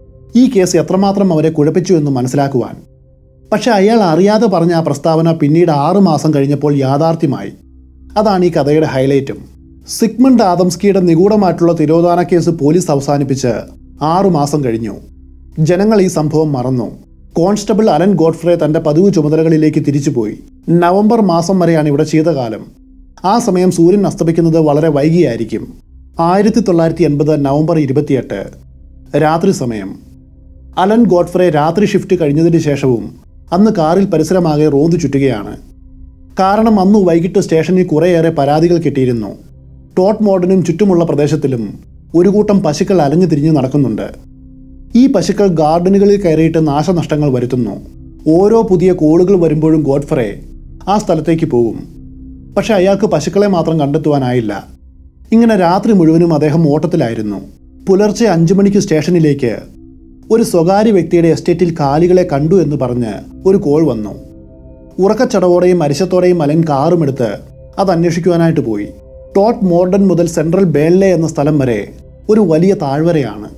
ഈ കേസ് എത്രമാത്രം അവരെ കുഴപ്പിച്ചു എന്ന് മനസ്സിലാക്കുവാൻ പക്ഷെ അയാൾ അറിയാതെ പറഞ്ഞ ആ പ്രസ്താവന പിന്നീട് ആറു മാസം കഴിഞ്ഞപ്പോൾ യാഥാർത്ഥ്യമായി അതാണ് ഈ കഥയുടെ ഹൈലൈറ്റും സിഗ്മണ്ട് ആദംസ്കിയുടെ നിഗൂഢമായിട്ടുള്ള തിരോധാന കേസ് പോലീസ് അവസാനിപ്പിച്ച് ആറു മാസം കഴിഞ്ഞു ജനങ്ങൾ ഈ സംഭവം മറന്നു കോൺസ്റ്റബിൾ അലൻ ഗോഡ്ഫ്രെ തന്റെ പതിവ് ചുമതലകളിലേക്ക് തിരിച്ചുപോയി നവംബർ മാസം വരെയാണ് ഇവിടെ ശീതകാലം ആ സമയം സൂര്യൻ അസ്തമിക്കുന്നത് വളരെ വൈകിയായിരിക്കും ആയിരത്തി തൊള്ളായിരത്തി എൺപത് നവംബർ ഇരുപത്തിയെട്ട് രാത്രി സമയം അലൻ ഗോഡ്ഫ്രെ രാത്രി ഷിഫ്റ്റ് കഴിഞ്ഞതിന് ശേഷവും അന്ന് കാറിൽ പരിസരമാകെ റോന്തു ചുറ്റുകയാണ് കാരണം അന്ന് വൈകിട്ട് സ്റ്റേഷനിൽ കുറേയേറെ പരാതികൾ കിട്ടിയിരുന്നു ടോട്ട് മോഡനും ചുറ്റുമുള്ള പ്രദേശത്തിലും ഒരു കൂട്ടം പശുക്കൾ അലഞ്ഞു തിരിഞ്ഞു നടക്കുന്നുണ്ട് ഈ പശുക്കൾ ഗാർഡനുകളിൽ കയറിയിട്ട് നാശനഷ്ടങ്ങൾ വരുത്തുന്നു ഓരോ പുതിയ കോളുകൾ വരുമ്പോഴും ഗോഡ്ഫറെ ആ സ്ഥലത്തേക്ക് പോകും പക്ഷെ അയാൾക്ക് പശുക്കളെ മാത്രം കണ്ടെത്തുവാനായില്ല ഇങ്ങനെ രാത്രി മുഴുവനും അദ്ദേഹം ഓട്ടത്തിലായിരുന്നു പുലർച്ചെ അഞ്ചു മണിക്ക് സ്റ്റേഷനിലേക്ക് ഒരു സ്വകാര്യ വ്യക്തിയുടെ എസ്റ്റേറ്റിൽ കാലികളെ കണ്ടു എന്ന് പറഞ്ഞ് ഒരു കോൾ വന്നു ഉറക്കച്ചടവോടെയും അരിശത്തോടെയും അലൻ കാറുമെടുത്ത് അത് അന്വേഷിക്കുവാനായിട്ട് പോയി ടോട്ട് മോർഡൻ മുതൽ സെൻട്രൽ ബേൺലെ എന്ന സ്ഥലം വരെ ഒരു വലിയ താഴ്വരയാണ്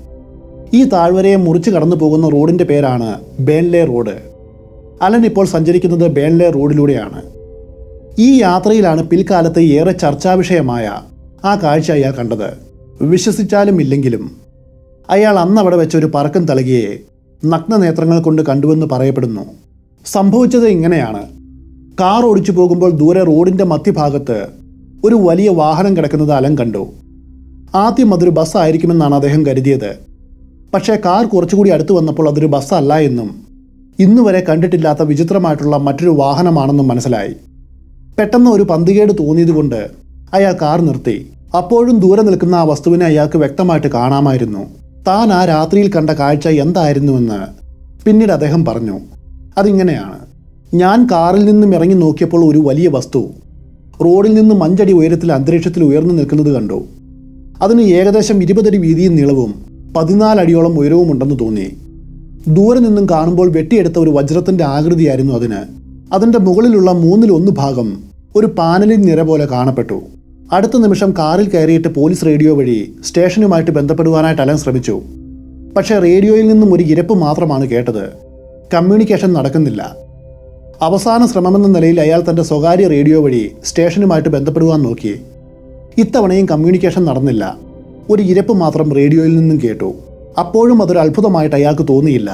ഈ താഴ്വരയെ മുറിച്ച് കടന്നു പോകുന്ന റോഡിന്റെ പേരാണ് ബേൺലെ റോഡ് അലൻ ഇപ്പോൾ സഞ്ചരിക്കുന്നത് ബേൺലെ റോഡിലൂടെയാണ് ഈ യാത്രയിലാണ് പിൽക്കാലത്ത് ഏറെ ചർച്ചാവിഷയമായ ആ കാഴ്ച അയാൾ കണ്ടത് വിശ്വസിച്ചാലും ഇല്ലെങ്കിലും അയാൾ അന്ന് അവിടെ വെച്ച ഒരു പറക്കം തളികയെ നഗ്നനേത്രങ്ങൾ കൊണ്ട് കണ്ടുവെന്ന് പറയപ്പെടുന്നു സംഭവിച്ചത് ഇങ്ങനെയാണ് കാർ ഓടിച്ചു പോകുമ്പോൾ ദൂരെ റോഡിന്റെ മധ്യഭാഗത്ത് ഒരു വലിയ വാഹനം കിടക്കുന്നത് അലൻ കണ്ടു ആദ്യം അതൊരു ബസ് ആയിരിക്കുമെന്നാണ് അദ്ദേഹം കരുതിയത് പക്ഷേ കാർ കുറച്ചുകൂടി അടുത്ത് വന്നപ്പോൾ അതൊരു ബസ് അല്ല എന്നും ഇന്നുവരെ കണ്ടിട്ടില്ലാത്ത വിചിത്രമായിട്ടുള്ള മറ്റൊരു വാഹനമാണെന്നും മനസ്സിലായി പെട്ടെന്ന് ഒരു പന്തികേട് തോന്നിയതുകൊണ്ട് അയാൾ കാർ നിർത്തി അപ്പോഴും ദൂരെ നിൽക്കുന്ന ആ വസ്തുവിനെ അയാൾക്ക് വ്യക്തമായിട്ട് കാണാമായിരുന്നു താൻ ആ രാത്രിയിൽ കണ്ട കാഴ്ച എന്തായിരുന്നുവെന്ന് പിന്നീട് അദ്ദേഹം പറഞ്ഞു അതിങ്ങനെയാണ് ഞാൻ കാറിൽ നിന്നും ഇറങ്ങി നോക്കിയപ്പോൾ ഒരു വലിയ വസ്തു റോഡിൽ നിന്ന് മഞ്ചടി ഉയരത്തിൽ അന്തരീക്ഷത്തിൽ ഉയർന്നു നിൽക്കുന്നത് കണ്ടു അതിന് ഏകദേശം ഇരുപതടി വീതിയും നീളവും പതിനാല് അടിയോളം ഉയരവും ഉണ്ടെന്ന് തോന്നി ദൂരെ നിന്നും കാണുമ്പോൾ വെട്ടിയെടുത്ത ഒരു വജ്രത്തിന്റെ ആകൃതിയായിരുന്നു അതിന് അതിന്റെ മുകളിലുള്ള മൂന്നിൽ ഒന്ന് ഭാഗം ഒരു പാനലിൻ നിര പോലെ കാണപ്പെട്ടു അടുത്ത നിമിഷം കാറിൽ കയറിയിട്ട് പോലീസ് റേഡിയോ വഴി സ്റ്റേഷനുമായിട്ട് ബന്ധപ്പെടുവാനായിട്ട് അലൻ ശ്രമിച്ചു പക്ഷേ റേഡിയോയിൽ നിന്നും ഒരു ഇരപ്പ് മാത്രമാണ് കേട്ടത് കമ്മ്യൂണിക്കേഷൻ നടക്കുന്നില്ല അവസാന ശ്രമമെന്ന നിലയിൽ അയാൾ തന്റെ സ്വകാര്യ റേഡിയോ വഴി സ്റ്റേഷനുമായിട്ട് ബന്ധപ്പെടുവാൻ നോക്കി ഇത്തവണയും കമ്മ്യൂണിക്കേഷൻ നടന്നില്ല ഒരു ഇരപ്പ് മാത്രം റേഡിയോയിൽ നിന്നും കേട്ടു അപ്പോഴും അതൊരു അത്ഭുതമായിട്ട് അയാൾക്ക് തോന്നിയില്ല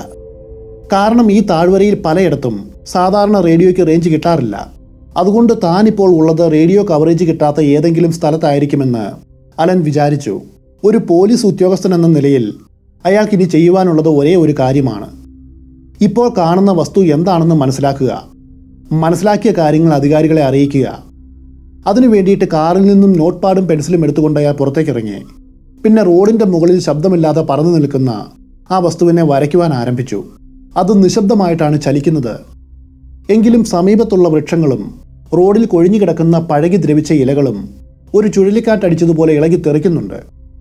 കാരണം ഈ താഴ്വരയിൽ പലയിടത്തും സാധാരണ റേഡിയോയ്ക്ക് റേഞ്ച് കിട്ടാറില്ല അതുകൊണ്ട് താനിപ്പോൾ ഉള്ളത് റേഡിയോ കവറേജ് കിട്ടാത്ത ഏതെങ്കിലും സ്ഥലത്തായിരിക്കുമെന്ന് അലൻ വിചാരിച്ചു ഒരു പോലീസ് ഉദ്യോഗസ്ഥൻ എന്ന നിലയിൽ അയാൾക്കിനി ചെയ്യുവാനുള്ളത് ഒരേ ഒരു കാര്യമാണ് ഇപ്പോൾ കാണുന്ന വസ്തു എന്താണെന്ന് മനസ്സിലാക്കുക മനസ്സിലാക്കിയ കാര്യങ്ങൾ അധികാരികളെ അറിയിക്കുക അതിനു വേണ്ടിയിട്ട് കാറിൽ നിന്നും നോട്ട് പാഡും പെൻസിലും എടുത്തുകൊണ്ട് അയാൾ പുറത്തേക്കിറങ്ങി പിന്നെ റോഡിന്റെ മുകളിൽ ശബ്ദമില്ലാതെ പറന്നു നിൽക്കുന്ന ആ വസ്തുവിനെ വരയ്ക്കുവാൻ ആരംഭിച്ചു അത് നിശബ്ദമായിട്ടാണ് ചലിക്കുന്നത് എങ്കിലും സമീപത്തുള്ള വൃക്ഷങ്ങളും റോഡിൽ കൊഴിഞ്ഞു കിടക്കുന്ന പഴകി ദ്രവിച്ച ഇലകളും ഒരു ചുഴലിക്കാറ്റടിച്ചതുപോലെ ഇളകി തെറിക്കുന്നുണ്ട്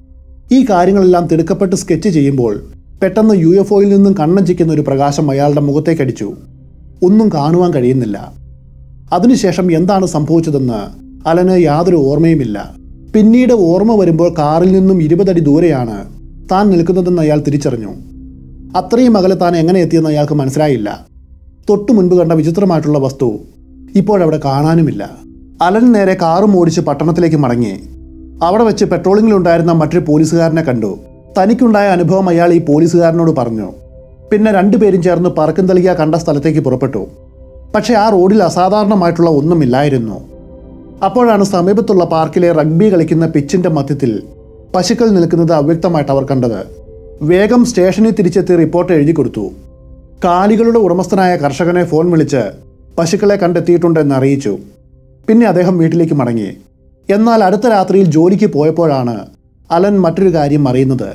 ഈ കാര്യങ്ങളെല്ലാം തിടുക്കപ്പെട്ട് സ്കെച്ച് ചെയ്യുമ്പോൾ പെട്ടെന്ന് യു എഫ് ഒയിൽ നിന്നും കണ്ണഞ്ചിക്കുന്ന ഒരു പ്രകാശം അയാളുടെ മുഖത്തേക്കടിച്ചു ഒന്നും കാണുവാൻ കഴിയുന്നില്ല അതിനുശേഷം എന്താണ് സംഭവിച്ചതെന്ന് അലന് യാതൊരു ഓർമ്മയുമില്ല പിന്നീട് ഓർമ്മ വരുമ്പോൾ കാറിൽ നിന്നും ഇരുപതടി ദൂരെയാണ് താൻ നിൽക്കുന്നതെന്ന് അയാൾ തിരിച്ചറിഞ്ഞു അത്രയും അകലെ താൻ എങ്ങനെ എത്തിയെന്ന് അയാൾക്ക് മനസ്സിലായില്ല തൊട്ടു മുൻപ് കണ്ട വിചിത്രമായിട്ടുള്ള വസ്തു ഇപ്പോഴവിടെ കാണാനുമില്ല അലൻ നേരെ കാറും ഓടിച്ച് പട്ടണത്തിലേക്ക് മടങ്ങി അവിടെ വെച്ച് പെട്രോളിങ്ങിലുണ്ടായിരുന്ന മറ്റൊരു പോലീസുകാരനെ കണ്ടു തനിക്കുണ്ടായ അനുഭവം അയാൾ ഈ പോലീസുകാരനോട് പറഞ്ഞു പിന്നെ രണ്ടുപേരും ചേർന്ന് പറക്കും തളിക കണ്ട സ്ഥലത്തേക്ക് പുറപ്പെട്ടു പക്ഷേ ആ റോഡിൽ അസാധാരണമായിട്ടുള്ള ഒന്നുമില്ലായിരുന്നു അപ്പോഴാണ് സമീപത്തുള്ള പാർക്കിലെ റഗ്ബി കളിക്കുന്ന പിച്ചിന്റെ മധ്യത്തിൽ പശുക്കൾ നിൽക്കുന്നത് അവ്യക്തമായിട്ട് അവർ കണ്ടത് വേഗം സ്റ്റേഷനിൽ തിരിച്ചെത്തി റിപ്പോർട്ട് എഴുതി കൊടുത്തു കാലികളുടെ ഉടമസ്ഥനായ കർഷകനെ ഫോൺ വിളിച്ച് പശുക്കളെ കണ്ടെത്തിയിട്ടുണ്ടെന്ന് അറിയിച്ചു പിന്നെ അദ്ദേഹം വീട്ടിലേക്ക് മടങ്ങി എന്നാൽ അടുത്ത രാത്രിയിൽ ജോലിക്ക് പോയപ്പോഴാണ് അലൻ മറ്റൊരു കാര്യം അറിയുന്നത്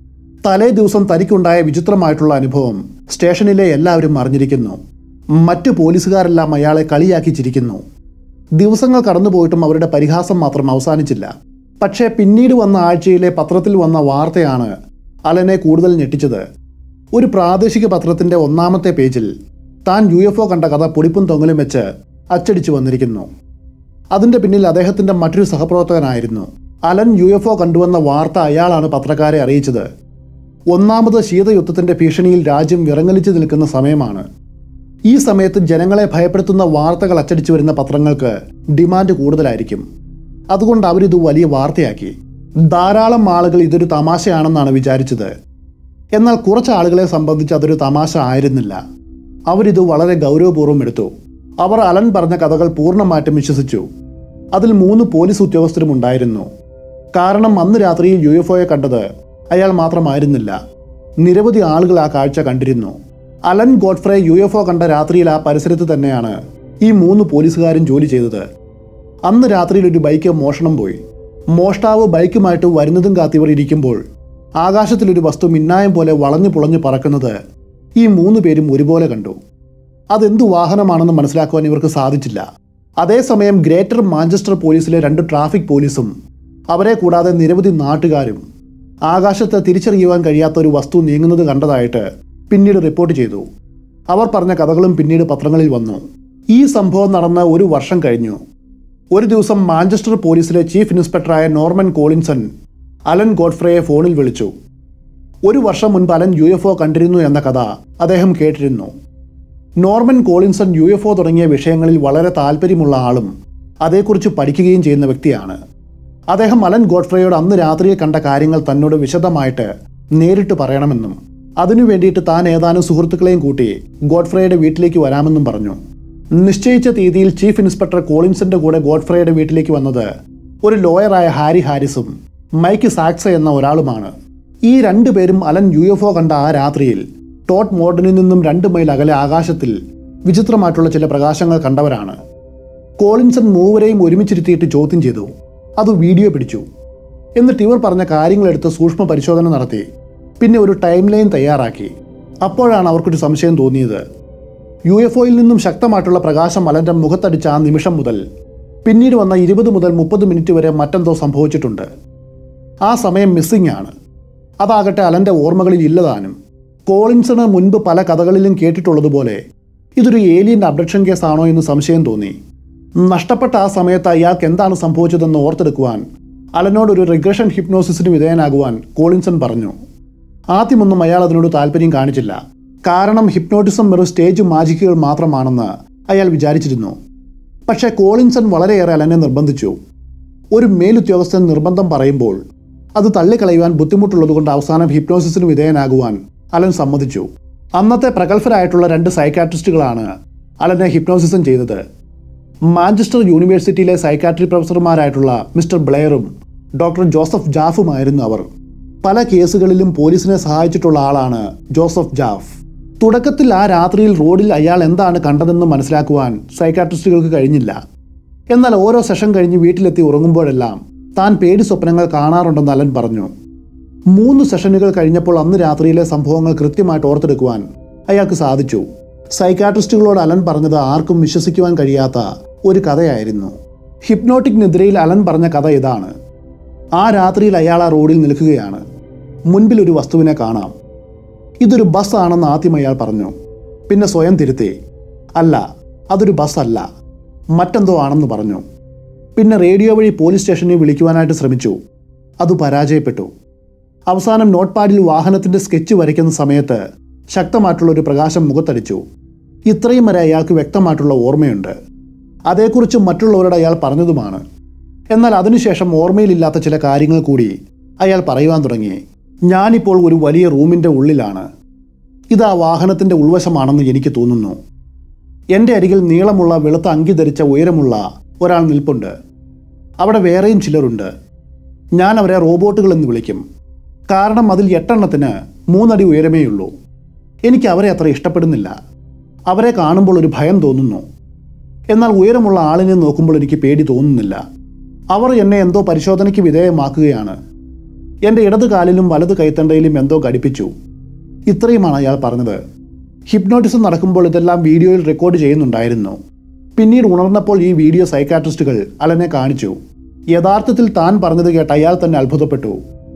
തലേ ദിവസം തനിക്കുണ്ടായ വിചിത്രമായിട്ടുള്ള അനുഭവം സ്റ്റേഷനിലെ എല്ലാവരും അറിഞ്ഞിരിക്കുന്നു മറ്റു പോലീസുകാരെല്ലാം അയാളെ കളിയാക്കി ചിരിക്കുന്നു ദിവസങ്ങൾ കടന്നുപോയിട്ടും അവരുടെ പരിഹാസം മാത്രം അവസാനിച്ചില്ല പക്ഷേ പിന്നീട് വന്ന ആഴ്ചയിലെ പത്രത്തിൽ വന്ന വാർത്തയാണ് അലനെ കൂടുതൽ ഞെട്ടിച്ചത് ഒരു പ്രാദേശിക പത്രത്തിന്റെ ഒന്നാമത്തെ പേജിൽ താൻ യു എഫ് ഒ കണ്ട കഥ പൊടിപ്പും തൊങ്ങലും വെച്ച് അച്ചടിച്ചു വന്നിരിക്കുന്നു അതിന്റെ പിന്നിൽ അദ്ദേഹത്തിന്റെ മറ്റൊരു സഹപ്രവർത്തകനായിരുന്നു അലൻ യു എഫ് ഒ കണ്ടുവന്ന വാർത്ത അയാളാണ് പത്രക്കാരെ അറിയിച്ചത് ഒന്നാമത് ശീതയുദ്ധത്തിന്റെ ഭീഷണിയിൽ രാജ്യം വിറങ്ങലിച്ചു നിൽക്കുന്ന സമയമാണ് ഈ സമയത്ത് ജനങ്ങളെ ഭയപ്പെടുത്തുന്ന വാർത്തകൾ അച്ചടിച്ചു വരുന്ന പത്രങ്ങൾക്ക് ഡിമാൻഡ് കൂടുതലായിരിക്കും അതുകൊണ്ട് അവരിത് വലിയ വാർത്തയാക്കി ധാരാളം ആളുകൾ ഇതൊരു തമാശയാണെന്നാണ് വിചാരിച്ചത് എന്നാൽ കുറച്ച് ആളുകളെ സംബന്ധിച്ച് അതൊരു തമാശ ആയിരുന്നില്ല അവരിത് വളരെ ഗൗരവപൂർവ്വം എടുത്തു അവർ അലൻ പറഞ്ഞ കഥകൾ പൂർണ്ണമായിട്ടും വിശ്വസിച്ചു അതിൽ മൂന്ന് പോലീസ് ഉദ്യോഗസ്ഥരും ഉണ്ടായിരുന്നു കാരണം അന്ന് രാത്രിയിൽ യു എഫ് ഒയെ കണ്ടത് അയാൾ മാത്രമായിരുന്നില്ല നിരവധി ആളുകൾ ആ കാഴ്ച കണ്ടിരുന്നു Alan Godfrey U F O കണ്ട രാത്രിയിൽ ആ പരിസരത്ത് തന്നെയാണ് ഈ മൂന്ന് പോലീസുകാരും ജോലി ചെയ്തത് അന്ന് രാത്രിയിൽ ഒരു ബൈക്ക് മോഷണം പോയി മോഷ്ടാവ് ബൈക്കുമായിട്ട് വരുന്നതും കാത്തിവർ ഇരിക്കുമ്പോൾ ആകാശത്തിലൊരു വസ്തു മിന്നായം പോലെ വളഞ്ഞു പുളഞ്ഞു പറക്കുന്നത് ഈ മൂന്ന് പേരും ഒരുപോലെ കണ്ടു അതെന്തു വാഹനമാണെന്ന് മനസ്സിലാക്കുവാൻ ഇവർക്ക് സാധിച്ചില്ല അതേസമയം ഗ്രേറ്റർ മാഞ്ചസ്റ്റർ പോലീസിലെ രണ്ട് ട്രാഫിക് പോലീസും അവരെ കൂടാതെ നിരവധി നാട്ടുകാരും ആകാശത്ത് തിരിച്ചറിയുവാൻ കഴിയാത്ത ഒരു വസ്തു നീങ്ങുന്നത് കണ്ടതായിട്ട് പിന്നീട് റിപ്പോർട്ട് ചെയ്തു അവർ പറഞ്ഞ കഥകളും പിന്നീട് പത്രങ്ങളിൽ വന്നു ഈ സംഭവം നടന്ന ഒരു വർഷം കഴിഞ്ഞു ഒരു ദിവസം മാഞ്ചസ്റ്റർ പോലീസിലെ ചീഫ് ഇൻസ്പെക്ടറായ നോർമൻ കോളിൻസൺ അലൻ ഗോഡ്ഫ്രയെ ഫോണിൽ വിളിച്ചു ഒരു വർഷം മുൻപ് അലൻ യു എഫ് ഒ കണ്ടിരുന്നു എന്ന കഥ അദ്ദേഹം കേട്ടിരുന്നു Norman Collinson U F O തുടങ്ങിയ വിഷയങ്ങളിൽ വളരെ താല്പര്യമുള്ള ആളും അതേക്കുറിച്ച് പഠിക്കുകയും ചെയ്യുന്ന വ്യക്തിയാണ് അദ്ദേഹം അലൻ ഗോഡ്ഫ്രയോട് അന്ന് രാത്രിയിൽ കണ്ട കാര്യങ്ങൾ തന്നോട് വിശദമായിട്ട് നേരിട്ട് പറയണമെന്നും അതിനു വേണ്ടിയിട്ട് താൻ ഏതാനും സുഹൃത്തുക്കളെയും കൂട്ടി ഗോഡ്ഫ്രയുടെ വീട്ടിലേക്ക് വരാമെന്നും പറഞ്ഞു നിശ്ചയിച്ച തീയതിയിൽ ചീഫ് ഇൻസ്പെക്ടർ കോളിൻസിന്റെ കൂടെ ഗോഡ്ഫ്രയുടെ വീട്ടിലേക്ക് വന്നത് ഒരു ലോയറായ ഹാരി ഹാരിസും മൈക്ക് സാക്സ എന്ന ഒരാളുമാണ് ഈ രണ്ടുപേരും അലൻ യു എഫ് ഒ കണ്ട ആ രാത്രിയിൽ ടോട്ട് മോർഡനിൽ നിന്നും രണ്ട് മൈൽ അകലെ ആകാശത്തിൽ വിചിത്രമായിട്ടുള്ള ചില പ്രകാശങ്ങൾ കണ്ടവരാണ് കോളിൻസൺ മൂവരെയും ഒരുമിച്ചിരുത്തിയിട്ട് ചോദ്യം ചെയ്തു അത് വീഡിയോ പിടിച്ചു എന്നിട്ട് ഇവർ പറഞ്ഞ കാര്യങ്ങളെടുത്ത് സൂക്ഷ്മ പരിശോധന നടത്തി പിന്നെ ഒരു ടൈം ലൈൻ തയ്യാറാക്കി അപ്പോഴാണ് അവർക്കൊരു സംശയം തോന്നിയത് യു എഫ് ഒയിൽ നിന്നും ശക്തമായിട്ടുള്ള പ്രകാശം അലൻ്റെ മുഖത്തടിച്ച ആ നിമിഷം മുതൽ പിന്നീട് വന്ന ഇരുപത് മുതൽ മുപ്പത് മിനിറ്റ് വരെ മറ്റെന്തോ സംഭവിച്ചിട്ടുണ്ട് ആ സമയം മിസ്സിംഗ് ആണ് അതാകട്ടെ അലൻ്റെ ഓർമ്മകളിൽ ഇല്ലതാനും കോളിൻസണ് മുൻപ് പല കഥകളിലും കേട്ടിട്ടുള്ളതുപോലെ ഇതൊരു ഏലിയൻ അബ്ഡക്ഷൻ കേസാണോ എന്ന് സംശയം തോന്നി നഷ്ടപ്പെട്ട ആ സമയത്ത് അയാൾക്ക് എന്താണ് സംഭവിച്ചതെന്ന് ഓർത്തെടുക്കുവാൻ അലനോട് ഒരു റിഗ്രഷൻ ഹിപ്നോസിസിന് വിധേയനാകുവാൻ കോളിൻസൺ പറഞ്ഞു ആദ്യമൊന്നും അയാൾ അതിനോട് താല്പര്യം കാണിച്ചില്ല കാരണം ഹിപ്നോട്ടിസം വെറും സ്റ്റേജ് മാജിക്കുകൾ മാത്രമാണെന്ന് അയാൾ വിചാരിച്ചിരുന്നു പക്ഷേ കോളിൻസൺ വളരെയേറെ അലനെ നിർബന്ധിച്ചു ഒരു മേലുദ്യോഗസ്ഥൻ നിർബന്ധം പറയുമ്പോൾ അത് തള്ളിക്കളയുവാൻ ബുദ്ധിമുട്ടുള്ളതുകൊണ്ട് അവസാനം ഹിപ്നോസിസിന് വിധേയനാകുവാൻ അലൻ സമ്മതിച്ചു അന്നത്തെ പ്രഗത്ഭരായിട്ടുള്ള രണ്ട് സൈക്കാട്രിസ്റ്റുകളാണ് അലനെ ഹിപ്നോസിസം ചെയ്തത് മാഞ്ചസ്റ്റർ യൂണിവേഴ്സിറ്റിയിലെ സൈക്കാട്രി പ്രൊഫസർമാരായിട്ടുള്ള മിസ്റ്റർ ബ്ലെയറും ഡോക്ടർ ജോസഫ് ജാഫുമായിരുന്നു അവർ പല കേസുകളിലും പോലീസിനെ സഹായിച്ചിട്ടുള്ള ആളാണ് ജോസഫ് ജാഫ് തുടക്കത്തിൽ ആ രാത്രിയിൽ റോഡിൽ അയാൾ എന്താണ് കണ്ടതെന്ന് മനസ്സിലാക്കുവാൻ സൈക്കാട്രിസ്റ്റുകൾക്ക് കഴിഞ്ഞില്ല എന്നാൽ ഓരോ സെഷൻ കഴിഞ്ഞ് വീട്ടിലെത്തി ഉറങ്ങുമ്പോഴെല്ലാം താൻ പേടി സ്വപ്നങ്ങൾ കാണാറുണ്ടെന്ന് അലൻ പറഞ്ഞു മൂന്ന് സെഷനുകൾ കഴിഞ്ഞപ്പോൾ അന്ന് രാത്രിയിലെ സംഭവങ്ങൾ കൃത്യമായിട്ട് ഓർത്തെടുക്കുവാൻ അയാൾക്ക് സാധിച്ചു സൈക്കാട്രിസ്റ്റുകളോട് അലൻ പറഞ്ഞത് ആർക്കും വിശ്വസിക്കുവാൻ കഴിയാത്ത ഒരു കഥയായിരുന്നു ഹിപ്നോട്ടിക് നിദ്രയിൽ അലൻ പറഞ്ഞ കഥ ഇതാണ് ആ രാത്രിയിൽ അയാൾ ആ റോഡിൽ നിൽക്കുകയാണ് മുൻപിൽ ഒരു വസ്തുവിനെ കാണാം ഇതൊരു ബസ് ആണെന്ന് ആദ്യം അയാൾ പറഞ്ഞു പിന്നെ സ്വയം തിരുത്തി അല്ല അതൊരു ബസ് അല്ല മറ്റെന്തോ ആണെന്ന് പറഞ്ഞു പിന്നെ റേഡിയോ വഴി പോലീസ് സ്റ്റേഷനിൽ വിളിക്കുവാനായിട്ട് ശ്രമിച്ചു അത് പരാജയപ്പെട്ടു അവസാനം നോട്ട് പാഡിൽ വാഹനത്തിന്റെ സ്കെച്ച് വരയ്ക്കുന്ന സമയത്ത് ശക്തമായിട്ടുള്ള ഒരു പ്രകാശം മുഖത്തടിച്ചു ഇത്രയും വരെ അയാൾക്ക് വ്യക്തമായിട്ടുള്ള ഓർമ്മയുണ്ട് അതേക്കുറിച്ച് മറ്റുള്ളവരോട് അയാൾ പറഞ്ഞതുമാണ് എന്നാൽ അതിനുശേഷം ഓർമ്മയിലില്ലാത്ത ചില കാര്യങ്ങൾ കൂടി അയാൾ പറയുവാൻ തുടങ്ങി ഞാനിപ്പോൾ ഒരു വലിയ റൂമിൻ്റെ ഉള്ളിലാണ് ഇത് ആ വാഹനത്തിൻ്റെ ഉൾവശമാണെന്ന് എനിക്ക് തോന്നുന്നു എൻ്റെ അരികിൽ നീളമുള്ള വെളുത്ത അങ്കി ധരിച്ച ഉയരമുള്ള ഒരാൾ നിൽപ്പുണ്ട് അവിടെ വേറെയും ചിലരുണ്ട് ഞാൻ അവരെ റോബോട്ടുകൾ എന്ന് വിളിക്കും കാരണം അതിൽ എട്ടെണ്ണത്തിന് മൂന്നടി ഉയരമേയുള്ളൂ എനിക്ക് അവരെ അത്ര ഇഷ്ടപ്പെടുന്നില്ല അവരെ കാണുമ്പോൾ ഒരു ഭയം തോന്നുന്നു എന്നാൽ ഉയരമുള്ള ആളിനെ നോക്കുമ്പോൾ എനിക്ക് പേടി തോന്നുന്നില്ല അവർ എന്നെ എന്തോ പരിശോധനയ്ക്ക് വിധേയമാക്കുകയാണ് എൻ്റെ ഇടത് കാലിലും വലത് കൈത്തണ്ടയിലും എന്തോ ഘടിപ്പിച്ചു ഇത്രയുമാണ് അയാൾ പറഞ്ഞത് ഹിപ്നോട്ടിസം നടക്കുമ്പോൾ ഇതെല്ലാം വീഡിയോയിൽ റെക്കോർഡ് ചെയ്യുന്നുണ്ടായിരുന്നു പിന്നീട് ഉണർന്നപ്പോൾ ഈ വീഡിയോ സൈക്കാട്രിസ്റ്റുകൾ അലനെ കാണിച്ചു യഥാർത്ഥത്തിൽ താൻ പറഞ്ഞത് കേട്ട് അയാൾ തന്നെ അത്ഭുതപ്പെട്ടു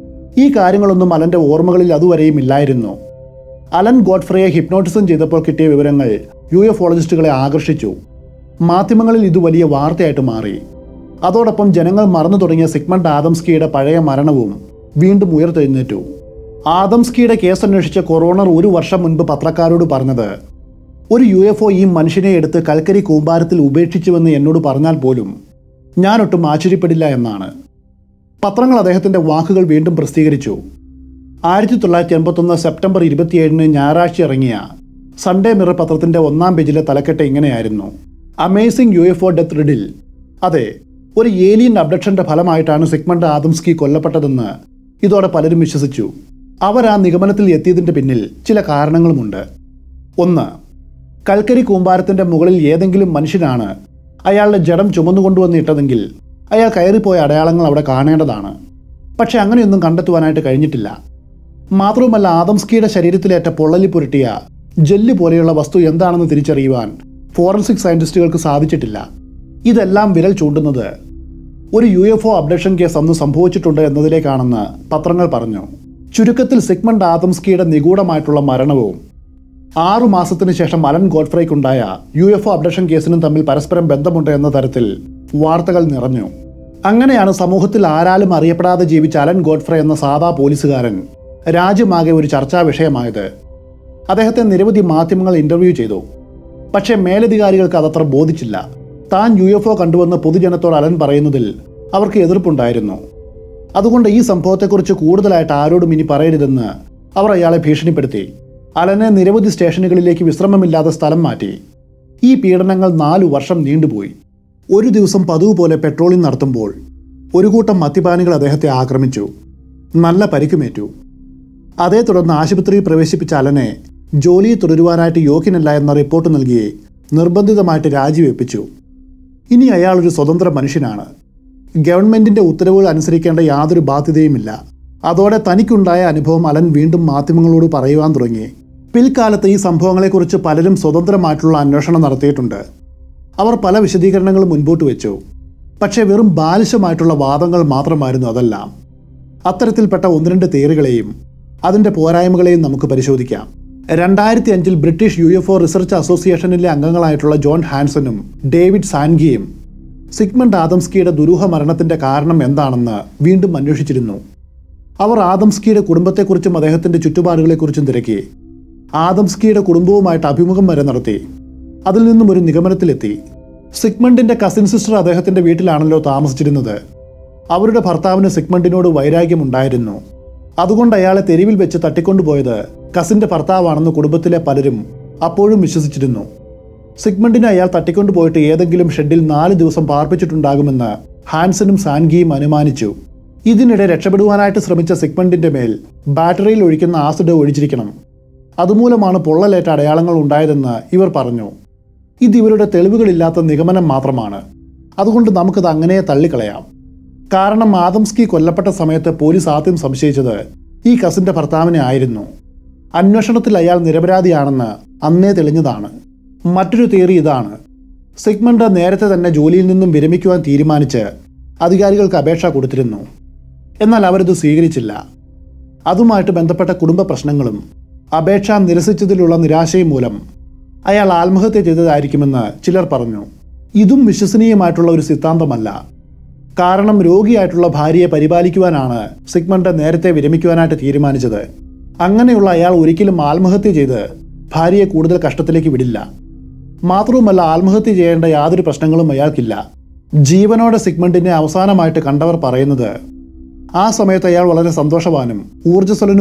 ഈ കാര്യങ്ങളൊന്നും അലന്റെ ഓർമ്മകളിൽ അതുവരെയും ഇല്ലായിരുന്നു അലൻ ഗോഡ്ഫ്രയെ ഹിപ്നോട്ടിസം ചെയ്തപ്പോൾ കിട്ടിയ വിവരങ്ങൾ യു എഫോളജിസ്റ്റുകളെ ആകർഷിച്ചു മാധ്യമങ്ങളിൽ ഇത് വലിയ വാർത്തയായിട്ട് മാറി അതോടൊപ്പം ജനങ്ങൾ മറന്നു തുടങ്ങിയ സിഗ്മണ്ട് ആദംസ്കിയുടെ പഴയ മരണവും വീണ്ടും ഉയർത്തെഴുന്നേറ്റു ആദംസ്കിയുടെ കേസ് അന്വേഷിച്ച കൊറോണർ ഒരു വർഷം മുൻപ് പത്രക്കാരോട് പറഞ്ഞത് ഒരു യു എഫ് ഒ ഈ മനുഷ്യനെ എടുത്ത് കൽക്കരി കൂമ്പാരത്തിൽ ഉപേക്ഷിച്ചുവെന്ന് എന്നോട് പറഞ്ഞാൽ പോലും ഞാനൊട്ടും ആശ്ചര്യപ്പെടില്ല എന്നാണ് പത്രങ്ങൾ അദ്ദേഹത്തിൻ്റെ വാക്കുകൾ വീണ്ടും പ്രസിദ്ധീകരിച്ചു ആയിരത്തി തൊള്ളായിരത്തി എൺപത്തൊന്ന് സെപ്റ്റംബർ ഇരുപത്തിയേഴിന് ഞായറാഴ്ച ഇറങ്ങിയ സൺഡേ മിറർ പത്രത്തിന്റെ ഒന്നാം പേജിലെ തലക്കെട്ട് ഇങ്ങനെയായിരുന്നു amazing U F O death riddle അതെ ഒരു ഏലിയൻ അബ്ഡക്ഷന്റെ ഫലമായിട്ടാണ് സിഗ്മണ്ട് ആദംസ്കി കൊല്ലപ്പെട്ടതെന്ന് ഇതോടെ പലരും വിശ്വസിച്ചു അവർ ആ നിഗമനത്തിൽ എത്തിയതിന്റെ പിന്നിൽ ചില കാരണങ്ങളുമുണ്ട് ഒന്ന് കൽക്കരി കൂമ്പാരത്തിന്റെ മുകളിൽ ഏതെങ്കിലും മനുഷ്യനാണ് അയാളുടെ ജഡം ചുമന്നുകൊണ്ടുവന്ന് ഇട്ടതെങ്കിൽ അയാൾ കയറിപ്പോയ അടയാളങ്ങൾ അവിടെ കാണേണ്ടതാണ് പക്ഷെ അങ്ങനെയൊന്നും കണ്ടെത്തുവാനായിട്ട് കഴിഞ്ഞിട്ടില്ല മാത്രവുമല്ല ആദംസ്കിയുടെ ശരീരത്തിലേറ്റ പൊള്ളലി പുരട്ടിയ ജെല്ല് പോലെയുള്ള വസ്തു എന്താണെന്ന് തിരിച്ചറിയുവാൻ ഫോറൻസിക് സയന്റിസ്റ്റുകൾക്ക് സാധിച്ചിട്ടില്ല ഇതെല്ലാം വിരൽ ചൂണ്ടുന്നത് ഒരു U F O abduction case അന്ന് സംഭവിച്ചിട്ടുണ്ട് എന്നതിലേക്കാണെന്ന് പത്രങ്ങൾ പറഞ്ഞു ചുരുക്കത്തിൽ സിഗ്മണ്ട് ആദംസ്കിയുടെ നിഗൂഢമായിട്ടുള്ള മരണവും ആറു മാസത്തിന് ശേഷം അലൻ ഗോഡ്ഫ്രൈക്കുണ്ടായ യു എഫ് ഒ അബ്ഡക്ഷൻ കേസിനും തമ്മിൽ പരസ്പരം ബന്ധമുണ്ട് എന്ന തരത്തിൽ വാർത്തകൾ നിറഞ്ഞു അങ്ങനെയാണ് സമൂഹത്തിൽ ആരാലും അറിയപ്പെടാതെ ജീവിച്ച അലൻ ഗോഡ്ഫ്രൈ എന്ന സാധാ പോലീസുകാരൻ രാജ്യമാകെ ഒരു ചർച്ചാ വിഷയമായത് അദ്ദേഹത്തെ നിരവധി മാധ്യമങ്ങൾ ഇന്റർവ്യൂ ചെയ്തു പക്ഷേ മേലധികാരികൾക്ക് അതത്ര ബോധിച്ചില്ല താൻ യു എഫ് ഒ കണ്ടുവന്ന് പൊതുജനത്തോട് അലൻ പറയുന്നതിൽ അവർക്ക് എതിർപ്പുണ്ടായിരുന്നു അതുകൊണ്ട് ഈ സംഭവത്തെക്കുറിച്ച് കൂടുതലായിട്ട് ആരോടും ഇനി പറയരുതെന്ന് അവർ അയാളെ ഭീഷണിപ്പെടുത്തി അലനെ നിരവധി സ്റ്റേഷനുകളിലേക്ക് വിശ്രമമില്ലാതെ സ്ഥലം മാറ്റി ഈ പീഡനങ്ങൾ നാലു വർഷം നീണ്ടുപോയി ഒരു ദിവസം പതിവ് പോലെ പെട്രോളിംഗ് നടത്തുമ്പോൾ ഒരു കൂട്ടം മദ്യപാനികൾ അദ്ദേഹത്തെ ആക്രമിച്ചു നല്ല പരിക്കുമേറ്റു അതേ തുടർന്ന് ആശുപത്രിയിൽ പ്രവേശിപ്പിച്ച അലനെ ജോലി തുടരുവാനായിട്ട് യോഗ്യനല്ല എന്ന റിപ്പോർട്ട് നൽകി നിർബന്ധിതമായിട്ട് രാജിവെപ്പിച്ചു ഇനി അയാൾ ഒരു സ്വതന്ത്ര മനുഷ്യനാണ് ഗവൺമെന്റിന്റെ ഉത്തരവുകൾ അനുസരിക്കേണ്ട യാതൊരു ബാധ്യതയുമില്ല അതോടെ തനിക്കുണ്ടായ അനുഭവം അലൻ വീണ്ടും മാധ്യമങ്ങളോട് പറയുവാൻ തുടങ്ങി പിൽക്കാലത്ത് ഈ സംഭവങ്ങളെക്കുറിച്ച് പലരും സ്വതന്ത്രമായിട്ടുള്ള അന്വേഷണം നടത്തിയിട്ടുണ്ട് അവർ പല വിശദീകരണങ്ങളും മുൻപോട്ട് വെച്ചു പക്ഷേ വെറും ബാലിശമായിട്ടുള്ള വാദങ്ങൾ മാത്രമായിരുന്നു അതെല്ലാം അത്തരത്തിൽപ്പെട്ട ഒന്ന് രണ്ട് തിയറികളെയും അതിൻ്റെ പോരായ്മകളെയും നമുക്ക് പരിശോധിക്കാം രണ്ടായിരത്തി അഞ്ചിൽ British U F O research അസോസിയേഷനിലെ അംഗങ്ങളായിട്ടുള്ള ജോൺ ഹാൻസനും ഡേവിഡ് സാൻഗിയും സിഗ്മണ്ട് ആദംസ്കിയുടെ ദുരൂഹ മരണത്തിന്റെ കാരണം എന്താണെന്ന് വീണ്ടും അന്വേഷിച്ചിരുന്നു അവർ ആദംസ്കിയുടെ കുടുംബത്തെക്കുറിച്ചും അദ്ദേഹത്തിന്റെ ചുറ്റുപാടുകളെക്കുറിച്ചും തിരക്കി ആദംസ്കിയുടെ കുടുംബവുമായിട്ട് അഭിമുഖം വരെ നടത്തി അതിൽ നിന്നും ഒരു നിഗമനത്തിലെത്തി സിഗ്മണ്ടിന്റെ കസിൻ സിസ്റ്റർ അദ്ദേഹത്തിന്റെ വീട്ടിലാണല്ലോ താമസിച്ചിരുന്നത് അവരുടെ ഭർത്താവിന് സിഗ്മണ്ടിനോട് വൈരാഗ്യമുണ്ടായിരുന്നു അതുകൊണ്ട് അയാളെ തെരുവിൽ വെച്ച് തട്ടിക്കൊണ്ടുപോയത് കസിന്റെ ഭർത്താവാണെന്ന് കുടുംബത്തിലെ പലരും അപ്പോഴും വിശ്വസിച്ചിരുന്നു സിഗ്മണ്ടിനെ അയാൾ തട്ടിക്കൊണ്ടുപോയിട്ട് ഏതെങ്കിലും ഷെഡിൽ നാല് ദിവസം പാർപ്പിച്ചിട്ടുണ്ടാകുമെന്ന് ഹാൻസനും സാൻഗിയും അനുമാനിച്ചു ഇതിനിടെ രക്ഷപ്പെടുവാനായിട്ട് ശ്രമിച്ച സിഗ്മണ്ടിന്റെ മേൽ ബാറ്ററിയിൽ ഒഴിക്കുന്ന ആസിഡ് ഒഴിച്ചിരിക്കണം അതുമൂലമാണ് പൊള്ളലേറ്റ അടയാളങ്ങൾ ഉണ്ടായതെന്ന് ഇവർ പറഞ്ഞു ഇത് ഇവരുടെ തെളിവുകളില്ലാത്ത നിഗമനം മാത്രമാണ് അതുകൊണ്ട് നമുക്കത് അങ്ങനെ തള്ളിക്കളയാം കാരണം ആദംസ്കി കൊല്ലപ്പെട്ട സമയത്ത് പോലീസ് ആദ്യം സംശയിച്ചത് ഈ കസിന്റെ ഭർത്താവിനെ ആയിരുന്നു അന്വേഷണത്തിൽ അയാൾ നിരപരാധിയാണെന്ന് അന്നേ തെളിഞ്ഞതാണ് മറ്റൊരു തിയറി ഇതാണ് സിഗ്മണ്ട് നേരത്തെ തന്നെ ജോലിയിൽ നിന്നും വിരമിക്കുവാൻ തീരുമാനിച്ച് അധികാരികൾക്ക് അപേക്ഷ കൊടുത്തിരുന്നു എന്നാൽ അവരിത് സ്വീകരിച്ചില്ല അതുമായിട്ട് ബന്ധപ്പെട്ട കുടുംബ പ്രശ്നങ്ങളും അപേക്ഷ നിരസിച്ചതിലുള്ള നിരാശയും മൂലം അയാൾ ആത്മഹത്യ ചെയ്തതായിരിക്കുമെന്ന് ചിലർ പറഞ്ഞു ഇതും വിശ്വസനീയമായിട്ടുള്ള ഒരു സിദ്ധാന്തമല്ല കാരണം രോഗിയായിട്ടുള്ള ഭാര്യയെ പരിപാലിക്കുവാനാണ് സിഗ്മണ്ട് നേരത്തെ വിരമിക്കുവാനായിട്ട് തീരുമാനിച്ചത് അങ്ങനെയുള്ള അയാൾ ഒരിക്കലും ആത്മഹത്യ ചെയ്ത് ഭാര്യയെ കൂടുതൽ കഷ്ടത്തിലേക്ക് വിടില്ല മാത്രവുമല്ല ആത്മഹത്യ ചെയ്യേണ്ട യാതൊരു പ്രശ്നങ്ങളും അയാൾക്കില്ല ജീവനോടെ സിഗ്മണ്ടിനെ അവസാനമായിട്ട് കണ്ടവർ പറയുന്നത് ആ സമയത്ത് അയാൾ വളരെ സന്തോഷവാനും